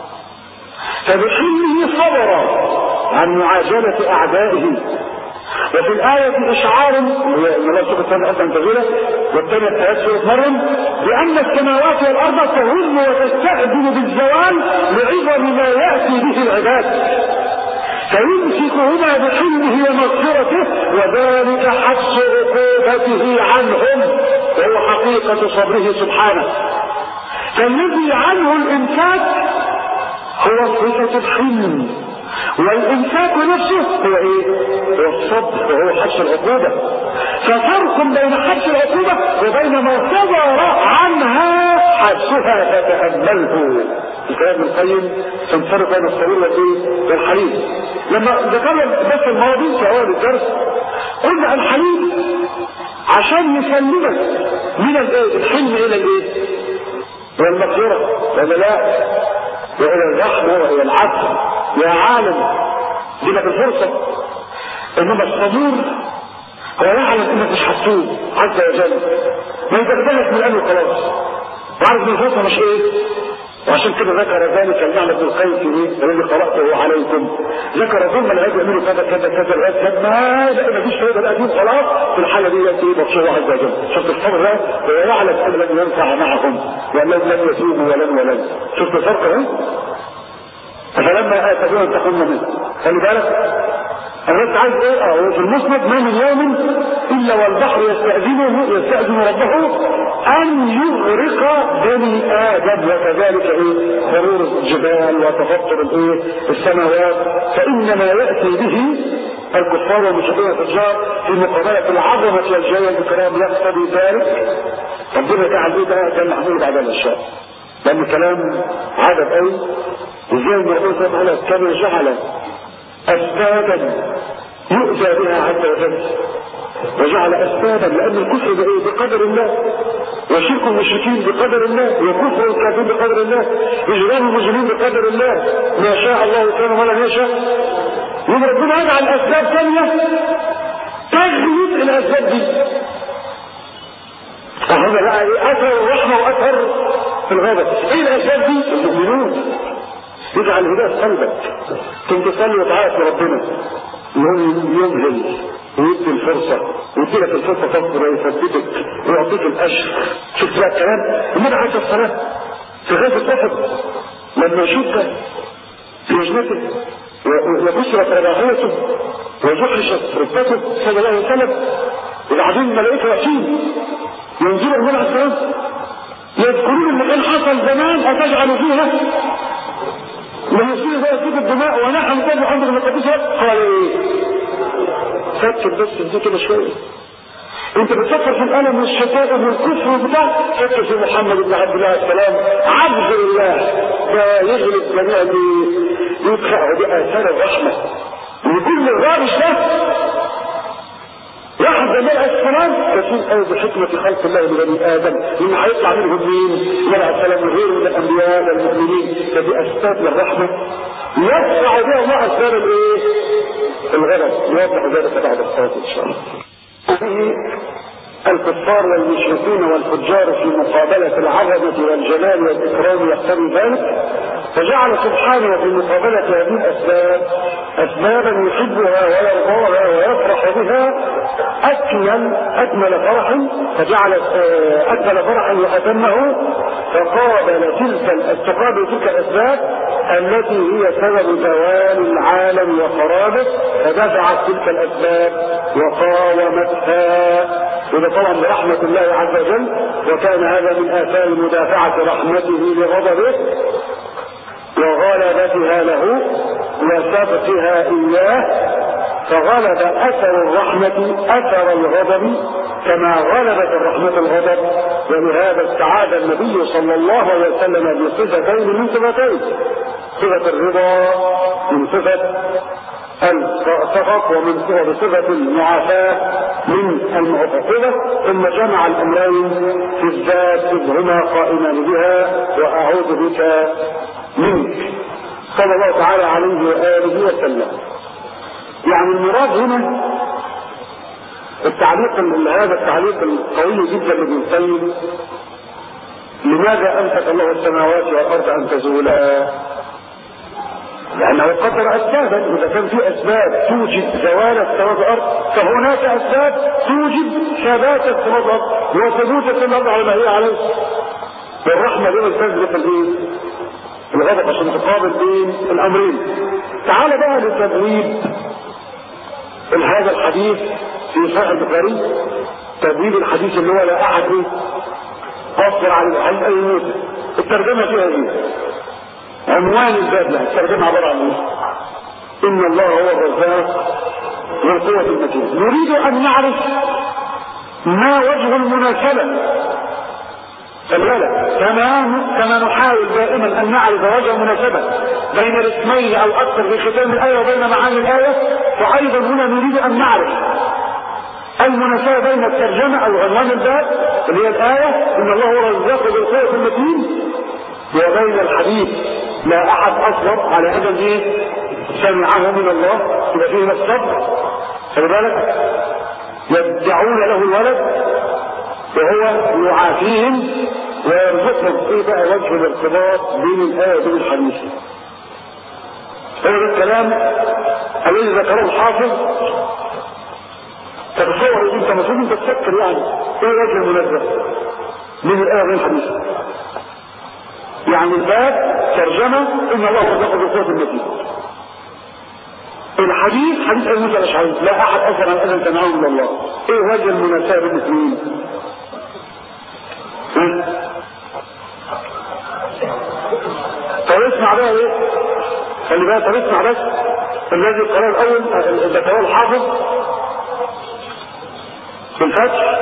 فبحلمه صبر عن معاجلة أعدائه وفي الآية إشعار الله سبحانه وتعالى أن تزولا والثانية آيات سورة مريم بأن السماوات والأرض تهم وتستأذن بالزوال لعظم ما يأتي به العباد فيمسكهما بحلمه ومغفرته وذلك حبس عقوبته عنهم وهو حقيقة صبره سبحانه فالذي عنه الإمساك هو صفة الحلم والإمساك نفسه هو إيه؟ هو الصبر وهو حبس العقوبة ففرق بين حبس العقوبة وبين ما صدر عنها حبسها فتأمله الكلام القيم تنفرق بين الصبور والايه؟ والحليم لما ذكرنا بس الماضي في اول الدرس قلنا الحليم عشان يسلمك من الايه؟ الحلم الى الايه؟ والمغفرة ولا لا وإلى الرحمة وإلى العفو يا عالم دي لك الفرصة إنما الصبور هو يعلم إنك مش هتتوب عز وجل ما يتقبلك من قلبه خلاص وعارف ان الفرصة مش إيه وعشان كده ذكر ذلك النعمة ابن القيم في ايه؟ الذي قرأته عليكم ذكر ثم العيد يعملوا كذا كذا كذا العيد كذا ما لا ما فيش فايدة القديم خلاص في الحالة دي يأتي بطشه عز وجل شفت الصبر ده هو يعلم ان لن ينفع معهم وانهم لن يتوبوا ولن ولن شفت الفرق اهو فلما آتبوه انتقمنا منه خلي بالك انا بس عايز ايه اه في المسند ما من يوم الا والبحر يستأذنه يستأذن ربه ان يغرق بني ادم وكذلك ايه مرور الجبال وتفطر الايه السماوات فانما ياتي به الكفار والمشركين الفجار في مقابلة العظمة والجلال الكرام يقتضي ذلك ربنا جعل ايه ده كان محمول بعد الاشياء لان كلام عدد قوي ازاي ان ربنا سبحانه وتعالى كان جعل اسبابا يؤتى بها عز وجل وجعل اسبابا لان الكفر ده ايه بقدر الله وشرك المشركين بقدر الله وكفر الكافرين بقدر الله اجرام المجرمين بقدر الله ما شاء الله كان ولا يشاء يبقى ربنا يجعل اسباب ثانيه تغلب الاسباب دي فهذا بقى ايه اثر الرحمه واثر الغضب ايه الاسباب دي المؤمنون يجعل هدايه في قلبك كنت تصلي وتعيط لربنا يوم يمهل ويدي الفرصة ويدي لك الفرصة تصبر ويثبتك ويعطيك الأجر شفت بقى الكلام النبي عليه الصلاة والسلام في غزوة أحد لما شك في وجنته وكسرت رباعيته وجحشت ركبته صلى الله عليه وسلم وبعدين الملائكة واقفين ينزلوا النبي عليه الصلاة والسلام يذكرون اللي كان حصل زمان أتجعل فيها لما يصير بقى سيد الدماء ونحن نتابع عندك المقدسة قال ايه فكر بس دي كده شوية انت بتفكر في الالم والشتائم والكفر وبتاع فكر في محمد بن عبد الله السلام عبد الله ده يغلب جميع اللي يدفع باثار الرحمه وكل الغابش ده واحد زي السلام يكون قوي بحكمة خلق الله لبني آدم لأن هيطلع منهم مين؟ يلع السلام وغيره من الأنبياء والمؤمنين فدي أسباب للرحمة يدفع بها الله أسباب الإيه؟ الغضب يوضح ذلك بعد الصلاة إن شاء الله. الكفار والمشركين والفجار في مقابلة العظمة والجلال والإكرام يقتضي ذلك فجعل سبحانه في مقابلة هذه الأسباب أسبابا يحبها ويرضاها ويفرح بها أكمل أكمل فرح فجعل أكمل فرحا وأتمه فقابل تلك تقابل تلك الأسباب التي هي سبب زوال العالم وخرابه فدفعت تلك الأسباب وقاومتها وده طبعا برحمة الله عز وجل وكان هذا من آثار مدافعة رحمته لغضبه وغلبتها له وسبقها إياه فغلب أثر الرحمة أثر الغضب كما غلبت الرحمة الغضب ولهذا استعاذ النبي صلى الله عليه وسلم بصفتين من صفتين صفة الرضا من صفة السخط ومن بصفة المعافاة من المعتقدة ثم جمع الأمرين في الذات إذ هما قائمان بها وأعوذ بك منك صلى الله تعالى عليه وآله وسلم يعني المراد هنا التعليق هذا التعليق القوي جدا لابن القيم لماذا امسك الله السماوات والارض ان تزولا؟ لانه قدر اسبابا اذا كان في اسباب توجد زوال السماوات والارض فهناك اسباب توجد ثبات السماوات والارض وثبوت السماوات على ما هي عليه والرحمه دي تسبق الايه؟ الغضب عشان تقابل بين الامرين تعال بقى لتبويب هذا الحديث في صحيح البخاري تبويب الحديث اللي هو لا احد ايه قصر على عن اي موسى الترجمه فيها ايه عنوان الباب لها الترجمه عباره عن ايه ان الله هو الرزاق ذو القوه المتين نريد ان نعرف ما وجه المناسبه خلي كما كما نحاول دائما ان نعرف وجه المناسبه بين الاسمين او اكثر في ختام الايه وبين معاني الايه فايضا هنا نريد ان نعرف المناسبه بين الترجمه او عنوان الباب اللي هي الايه ان الله هو الرزاق ذو القوه المتين وبين الحديث لا احد اصبر على ادم ايه سمعه من الله يبقى فيه من الصبر خلي بالك يدعون له الولد وهو يعافيهم ويرزقهم ايه بقى وجه الارتباط بين الايه وبين الحديث هو ده الكلام الذي ذكره الحافظ تتصور انت المفروض انت تفكر يعني ايه وجه المناسبه من الايه وبين الحديث يعني الباب ترجمه ان الله رزقه بقوه المتين الحديث حديث ابي موسى الاشعري لا احد اثر عن اذن سمعه الا الله ايه وجه المناسبه بين الاثنين طب اسمع بقى ايه خلي بالك طب اسمع بس الذي قرأ الاول ذكره الحافظ في الفتح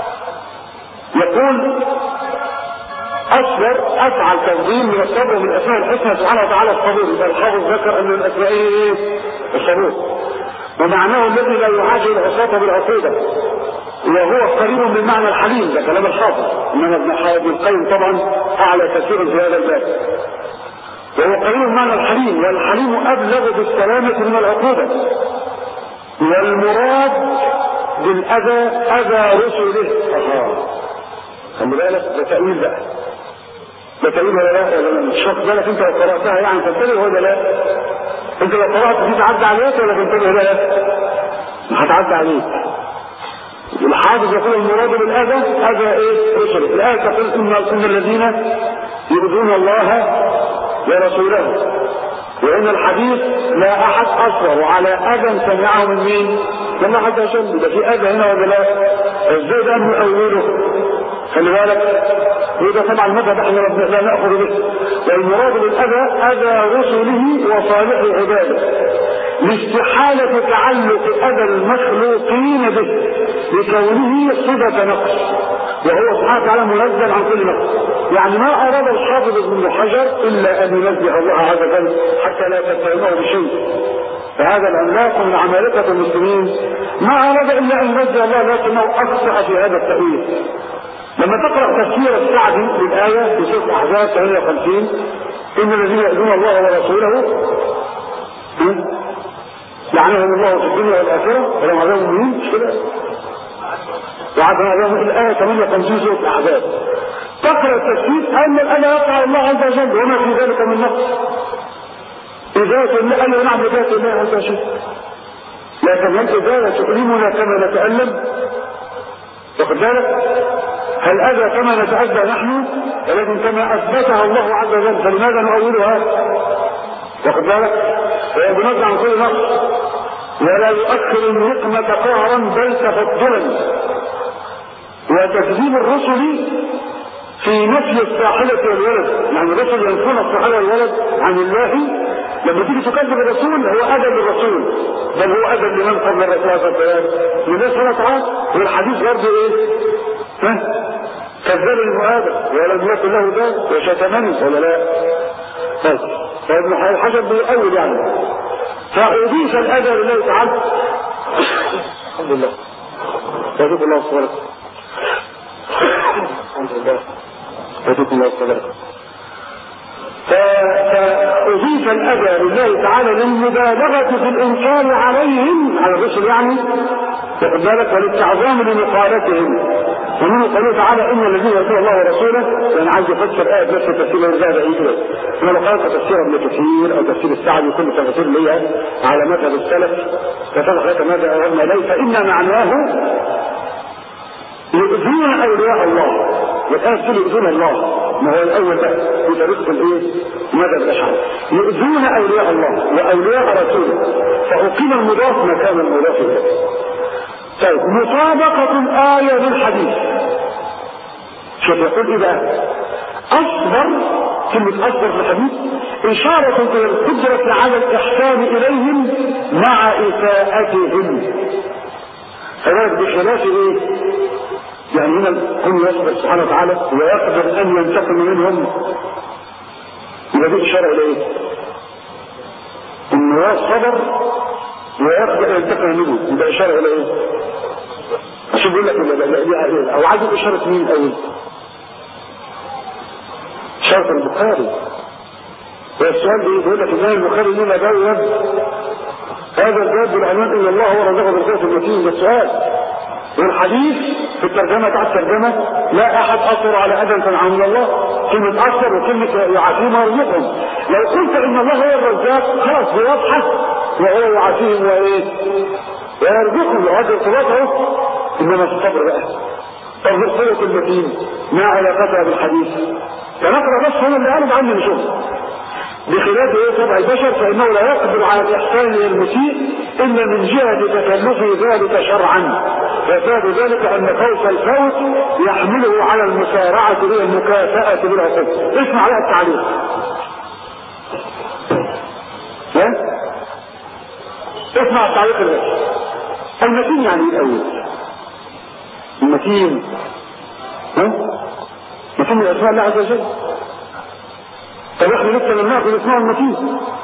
يقول اصبر افعل تفضيل من الصبر من اسماء الحسنى سبحانه وتعالى الصبور يبقى الحافظ ذكر ان الاسماء ايه الصبور ومعناه الذي لا يعاجل العصاة بالعقوبة وهو قريب من معنى الحليم ده كلام الحافظ انما ابن ابن القيم طبعا اعلى كثيرا في هذا الباب وهو قريب من معنى الحليم والحليم ابلغ بالسلامة من العقوبة والمراد بالاذى اذى رسله خلي بالك ده تأويل بقى ده تأويل ولا لا ولا مش واخد بالك انت لو قرأتها يعني تنتبه ولا لا انت لو قرأت دي تعدي عليك ولا تنتبه ولا لا ما هتعدي عليك الحافظ يقول المراد بالاذى اذى ايه رسله الايه تقول ان ان الذين يؤذون الله ورسوله وان الحديث لا احد اصبر على اذى سمعه من مين؟ من الله عز وجل يبقى في اذى هنا ولا لا؟ ازاي ده نؤوله؟ خلي بالك وده طبعا مذهب احنا لا ناخذ به والمراد بالاذى اذى رسله وصالح عباده لاستحالة تعلق أذى المخلوقين به لكونه صفة نقص وهو سبحانه وتعالى منزل عن كل نقص يعني ما أراد الحافظ ابن حجر إلا أن ينزه الله عز وجل حتى لا تتهمه بشيء فهذا العملاق من عمالقة المسلمين ما أراد إلا أن ينزه الله لكنه أخطأ في هذا التأويل لما تقرأ تفسير السعدي للآية في سورة الأحزاب 58 إن الذين يؤذون الله ورسوله لعنهم الله في الدنيا والآخرة ولهم عذاب مهين مش كده وعدنا عذاب الآية 58 سورة الأحزاب تقرأ التفسير أن الآية يقع الله عز وجل وما في ذلك من نقص إذا الله أن نعم ذات الله عز وجل لكن هل إذا تؤلمنا كما نتألم واخد بالك هل أذى كما نتأذى نحن ولكن كما أثبتها الله عز وجل فلماذا نؤولها واخد بالك وهو بنزع عن كل نقص ولا يؤخر النقمة قهرا بل تفضلا وتكذيب الرسل في نفي الصاحبة والولد يعني الرسل ينفون الصاحبة والولد عن الله لما تيجي تكذب الرسول هو أذى للرسول بل هو أذى لمن قبل الرسول صلى الله عليه وسلم لله سبحانه وتعالى والحديث برضه ايه؟ ها؟ كذب المؤادة ولم يكن له ذلك وشتمني ولا لا؟ طيب فابن حجر بيقول يعني فأضيف الأذى لله تعالى الحمد لله يهديك الله الصلاة الحمد لله يهديك الله الصلاة فأضيف الأذى لله تعالى للمبالغة في الإنكار عليهم على الرسل يعني واخد بالك وللتعظيم لمقالتهم ومنه قوله تعالى ان الذين يرسلون الله ورسوله يعني عايز يفسر ايه نفس التفسير اللي ذهب اليه انا لو قرات تفسير ابن كثير او تفسير السعدي كل تفسير ليها على مذهب السلف فتضح لك ماذا اردنا اليه فان معناه يؤذون اولياء الله والآن تقول يؤذون الله ما هو الأول ده في طريقة الإيه؟ ماذا الأشعار يؤذون أولياء الله وأولياء رسوله فأقيم المضاف مكان المضاف إليه طيب مطابقة الآية للحديث شوف يقول إيه بقى أصبر كلمة أصبر في الحديث إشارة إلى القدرة على الإحسان إليهم مع إساءتهم فذلك بخلاف إيه؟ يعني هنا كل يصبر سبحانه وتعالى ويقدر أن ينتقم منهم يبقى دي إشارة إلى إيه؟ إنه صبر ويقدر أن ينتقم منهم يبقى إشارة إلى إيه؟ عشان بيقول لك لا لا لا او عايز اشاره مين الاول شرط البخاري والسؤال ايه بيقول لك الامام البخاري لما بوب هذا الباب بالعنوان ان الله هو رزقه بالقوة المتين ده السؤال والحديث في الترجمة تحت الترجمة لا احد اثر على ادم تنعم من الله كلمة اثر وكلمة يعافيهم ويرزقهم لو قلت ان الله هو الرزاق خلاص دي واضحة وهو يعافيهم وايه ويرزقهم وهذا ارتباطه انما في الصبر بقى طب القوة المتين ما علاقتها بالحديث فنقرا بس هنا اللي قالوا عني نشوف بخلاف ايه طبع البشر فانه لا يقدر على الاحسان الى المسيء الا من جهه تكلف ذلك شرعا فزاد ذلك ان فوق الفوت يحمله على المسارعه الى المكافاه بالعقوبه اسمع بقى التعليق اسمع التعليق البشر المتين يعني ايه الاول المتين ها متين من اسماء الله عز وجل طب احنا لسه لم ناخذ اسماء المتين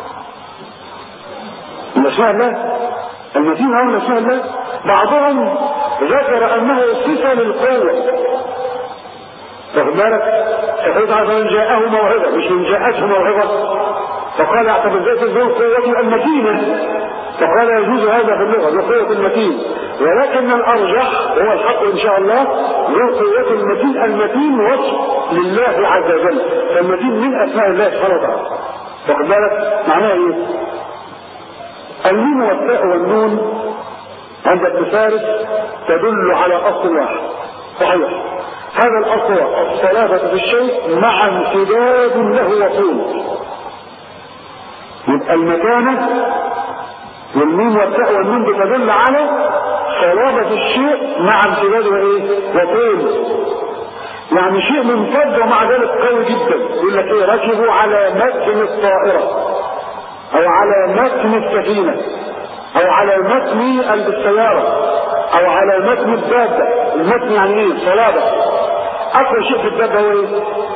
من اسماء الله المتين هو من اسماء الله بعضهم ذكر انه صفه للقوه واخد بالك فقلت من جاءه موعظه مش من جاءته موعظه فقال اعتبر ذات ذو القوه المتينه فقال يجوز هذا في اللغه ذو قوه المتين ولكن الارجح هو الحق ان شاء الله ذو قوه المتين المتين وصف لله عز وجل فالمتين من اسماء الله سبحانه وتعالى واخد بالك معناها ايه؟ الميم والتاء والنون عند ابن فارس تدل على اصل واحد صحيح هذا الاصل الصلابه في الشيء مع امتداد له وطول يبقى المكانه والميم والتاء والنون بتدل على صلابة الشيء مع امتداده ايه؟ وطول يعني شيء ممتد ومع ذلك قوي جدا يقول لك ايه ركبوا على متن الطائرة او على متن السفينة او على متن السيارة او على متن الدابة المتن يعني ايه صلابة اقوى شيء في الدابة هو ايه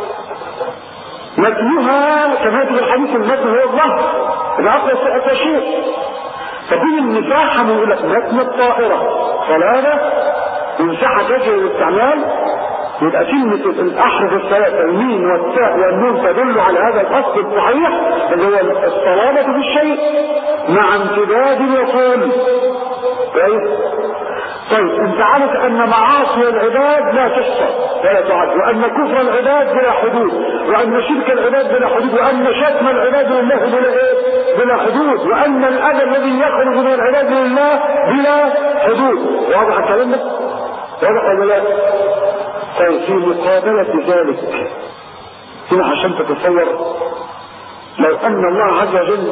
متنها كما في الحديث المتن هو الظهر ده اقوى شيء فدي المساحة من يقول لك متن الطائرة صلابة مساحة تجري للاستعمال يبقى كلمة الأحرف الثلاثة الميم والتاء والنون تدل على هذا الأصل الصحيح اللي هو الصلابة في الشيء مع امتداد وطول كويس طيب انت عارف ان معاصي العباد لا تحصى ولا تعد وان كفر العباد بلا حدود وان شرك العباد بلا حدود وان شتم العباد لله بلا ايه بلا حدود وان الاذى الذي يخرج من العباد لله بلا حدود واضح الكلام ده واضح ولا لا طيب في مقابلة ذلك هنا عشان تتصور لو ان الله عز وجل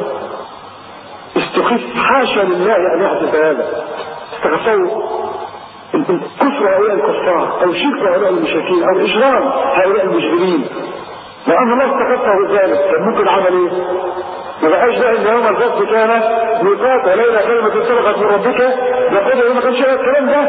استخف حاشا لله ان يحدث هذا تتصور كفر هؤلاء الكفار او شرك هؤلاء المشركين او اجرام هؤلاء المجرمين لو ان الله استخفه بذلك كان ممكن عمل ايه؟ ما بقاش بقى ان يوم الفصل كان ميقات وليله كلمه سبقت من ربك يقول ما كانش الكلام ده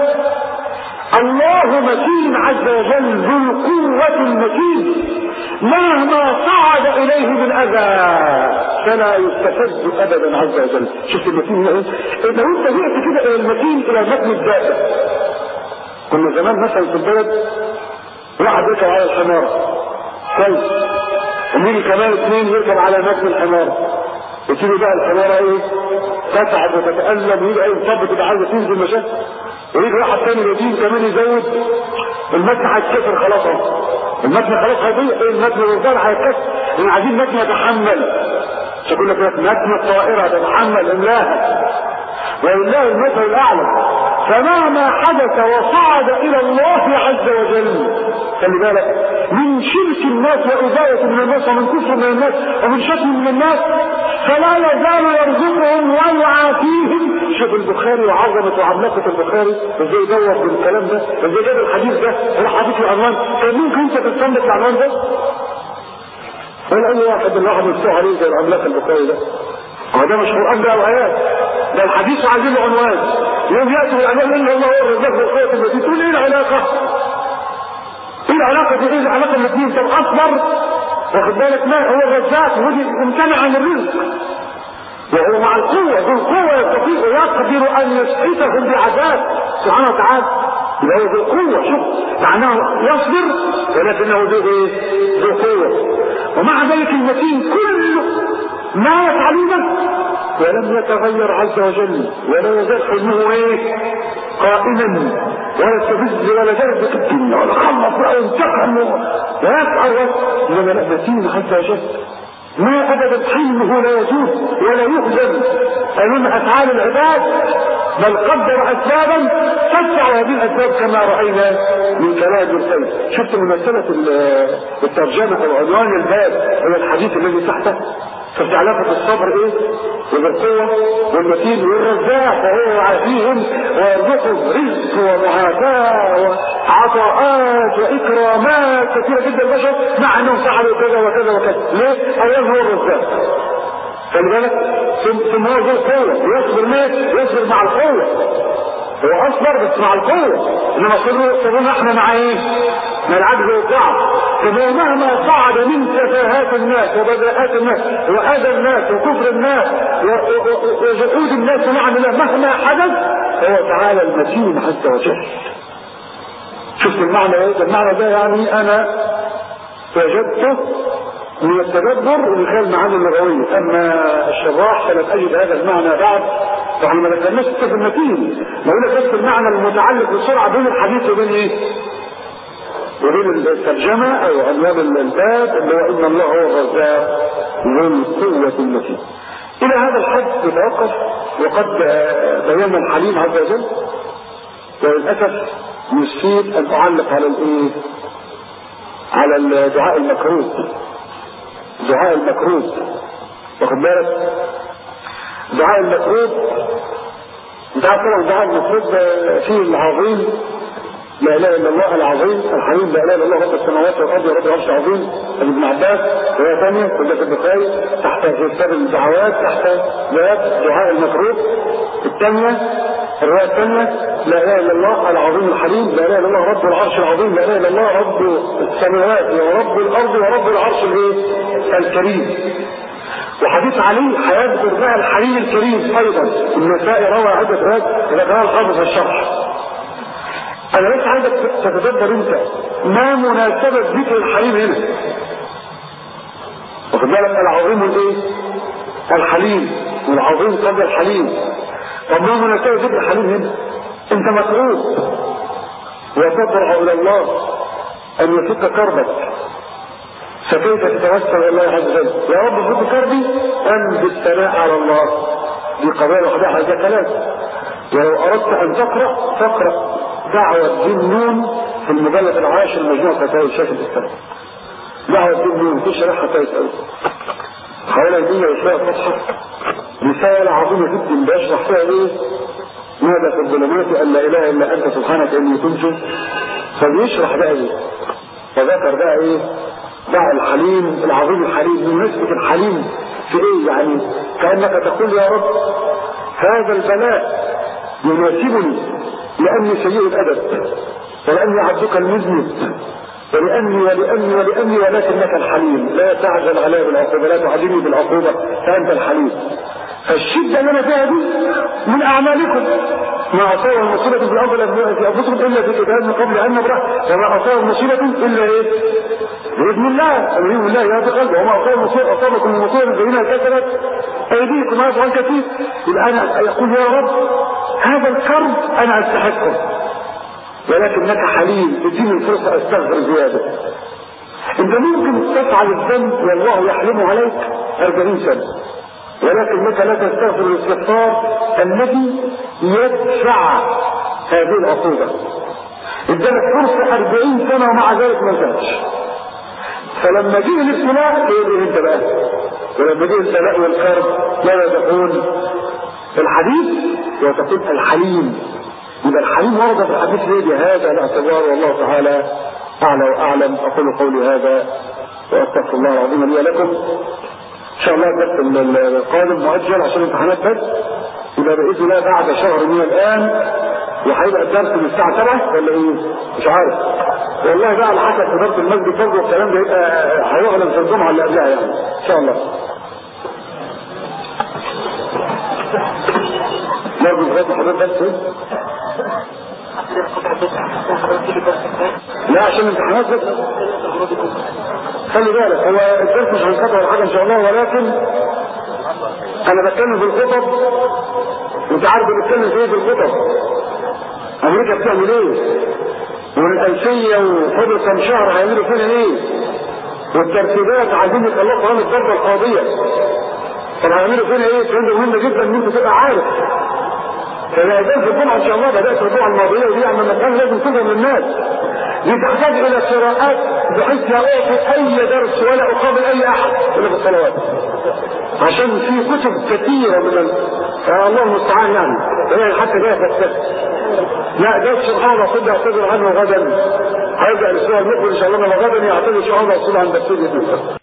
الله متين عز وجل ذو القوة المتين مهما صعد إليه بالأذى فلا يستفز أبدا عز وجل شفت المتين ايه؟ لو أنت جئت كده إلى المتين إلى متن الدابة كنا زمان مثلا في البلد واحد يركب على الحمار كويس ومين كمان اثنين يركب على متن الحمار وتيجي بقى الحمارة ايه تتعب وتتألم ويبقى ينصب تبقى عايزة تنزل مشاكل ويجي واحد تاني يدين كمان يزود المتن هيتكسر خلاص اهو المتن خلاص هيضيع ايه المتن والرجال هيتكسر احنا عايزين متن يتحمل تقول لك متن الطائرة تتحمل املاها ولله المثل الاعلى فمهما حدث وصعد الى الله عز وجل خلي بالك من شرك الناس وإزاية من الناس ومن كفر من الناس ومن شتم من الناس فلا يزال يرزقهم ويعافيهم شوف البخاري وعظمة وعملاقة البخاري ازاي دور بالكلام ده ازاي جاب الحديث ده وراح حاطط له عنوان كان ممكن انت تستنبط العنوان ده ولا اي واحد اللي واحد مفتوح عليه زي العملاق البخاري ده هو ده مش قران ده وايات ده الحديث عايزين له عنوان يوم ياتي بالعنوان الا الله هو الرزاق بالقوه التي تقول ايه العلاقه؟ ايه العلاقه دي ايه العلاقه الاثنين طب اصبر واخد بالك ما هو الرزاق ودي امتنع عن الرزق وهو مع القوة ذو القوة يستطيع يقدر أن يسعدهم بعذاب سبحانه وتعالى يبقى هو ذو القوة شوف معناه يصبر ولكنه ذو ايه؟ ذو قوة ومع ذلك المتين كله ما يفعلونه ولم يتغير عز وجل ولا يزال حلمه ايه قائما ولا استفز ولا جرد في الدنيا ولا خلص بقى وانتقم ويسعى انما لا متين عز وجل ما ابدا حلمه لا يزول ولا يهزم امام افعال العباد بل قدر اسبابا تدفع هذه الاسباب كما راينا من كلام الخير شفت ممثله الترجمه او عنوان الباب هو الحديث الذي تحته شفت علاقة الصبر ايه وبالقوة والمتين والرزاق وهو يعافيهم ويرزقهم رزق ومعافاة وعطاءات واكرامات كثيرة جدا البشر مع انهم فعلوا كذا وكذا وكذا ليه؟ اولا هو الرزاق خلي بالك ثم هو ذو القوة يصبر ليه؟ يصبر مع القوة هو اصبر بس مع القوة انما صبرنا احنا مع ايه؟ مع العجز والضعف فهو مهما صعد من سفاهات الناس وبذاءات الناس واذى الناس وكفر الناس وجحود الناس نعم الله مهما حدث فهو تعالى المتين عز وجل شفت المعنى ايه المعنى ده يعني انا وجدته من التدبر ومن خلال المعاني اللغويه اما الشراح فلم اجد هذا المعنى بعد فاحنا ما ذكرناش الصف المتين بقول لك بس المعنى المتعلق بالسرعه بين الحديث وبين ايه؟ وبين الترجمة أو عنوان الباب اللي هو إن الله هو الرزاق ذو القوة المتين. إلى هذا الحد نتوقف وقد بينا الحليم عز وجل وللأسف نسيت أن أعلق على الإيه؟ على الدعاء المكروه. دعاء المكروه. واخد بالك؟ دعاء المكروه انت عارف طبعا الدعاء المفروض فيه العظيم لا اله الا الله العظيم الحليم لا اله الا الله رب السماوات والارض ورب العرش العظيم ابن عباس روايه ثانيه في في البخاري تحت كتاب الدعوات تحت باب دعاء المكروه الثانيه الروايه الثانيه لا اله الا الله العظيم الحليم لا اله الا الله رب العرش العظيم لا اله الا الله رب السماوات ورب الارض ورب العرش الايه الكريم وحديث علي هيذكر بقى الحليم الكريم ايضا النسائي روى عده روايات ذكرها الحافظ في الشرح انا بس عايزك تتدبر انت ما مناسبة ذكر الحليم هنا واخد بالك العظيم الايه الحليم والعظيم قبل الحليم طب ما مناسبة ذكر الحليم هنا انت مسؤول وتضرع الى الله ان يفك كربك فكيف تتوسل الى الله عز وجل يا رب فك كربي انزل الثناء على الله دي قضايا لوحدها ده كلام ولو اردت ان تقرا فاقرا دعوة النون في المجلد العاشر مجموعة فتاوى الشيخ الإسلام دعوة النون تشرحها كويس قوي حوالي 100 وشوية صفحة رسالة عظيمة جدا بيشرح فيها ايه؟ ماذا في الظلمات ان لا اله الا انت سبحانك اني كنت فبيشرح بقى ايه؟ فذكر بقى ايه؟ دعاء الحليم العظيم الحليم بمناسبة الحليم في ايه يعني؟ كأنك تقول يا رب هذا البلاء يناسبني لأني سيء الأدب ولأني عبدك المذنب ولأني ولأني ولأني ولكنك الحليم لا تعجل علي بالعقوبة لا تعجلني بالعقوبة فأنت الحليم فالشدة اللي أنا فيها دي من أعمالكم ما أصاب المصيبة في الأرض في أنفسكم إلا في كتاب من قبل أن نبرح وما أصاب المصيبة إلا إيه؟ بإذن الله بإذن الله يا قلب وما أصاب المصيبة أصابكم المصيبة بإذن كسبت أيديكم هذا عن كثير يبقى أنا يقول يا رب هذا الكرب أنا أستحقه ولكنك حليم اديني الفرصة أستغفر زيادة انت ممكن تفعل الذنب والله يحلم عليك أربعين سنة ولكنك لا تستغفر الاستغفار الذي يدفع هذه العقوبة ادالك فرصة أربعين سنة ومع ذلك ما زالش فلما جه الابتلاء تقول انت بقى ولما جه البلاء والكرب ماذا تقول الحديث وتقول الحليم يبقى الحليم ورد في الحديث ليه هذا الاعتبار والله تعالى اعلى واعلم اقول قولي هذا واستغفر الله العظيم لي ولكم ان شاء الله الدرس القادم مؤجل عشان الامتحانات بس يبقى باذن الله بعد شهر من الان وهيبقى الدرس من الساعه 7 ولا ايه؟ مش عارف والله بقى على حسب اداره المسجد برضه والكلام ده يبقى هيغلب في الجمعه اللي قبلها يعني ان شاء الله برضه لغايه حضرتك بس لا عشان الامتحانات بس خلي بالك هو الدرس مش هينقطع ولا حاجه ان شاء الله ولكن انا بتكلم في الخطب انت عارف بتكلم في ايه في الخطب امريكا بتعمل ايه والألفية وفضل كم شهر هيعملوا فينا ايه والترتيبات عايزين يخلصوا عن الضربة القاضية طب هيعملوا فينا ايه كان مهم جدا ان انت تبقى عارف فالأذان في الجمعة إن شاء الله بدأت الجمعة الماضية ودي عمل مكان لازم تفهم للناس دي تحتاج إلى قراءات بحيث لا أعطي أي درس ولا أقابل أي أحد إلا في الصلوات عشان في كتب كثيرة من ال... آه الله المستعان يعني يعني حتى جاية فلسفة لا ده سبحان الله قد يعتذر عنه غدا هيرجع الأسبوع المقبل إن شاء الله غدا يعتذر سبحان الله عن تفسير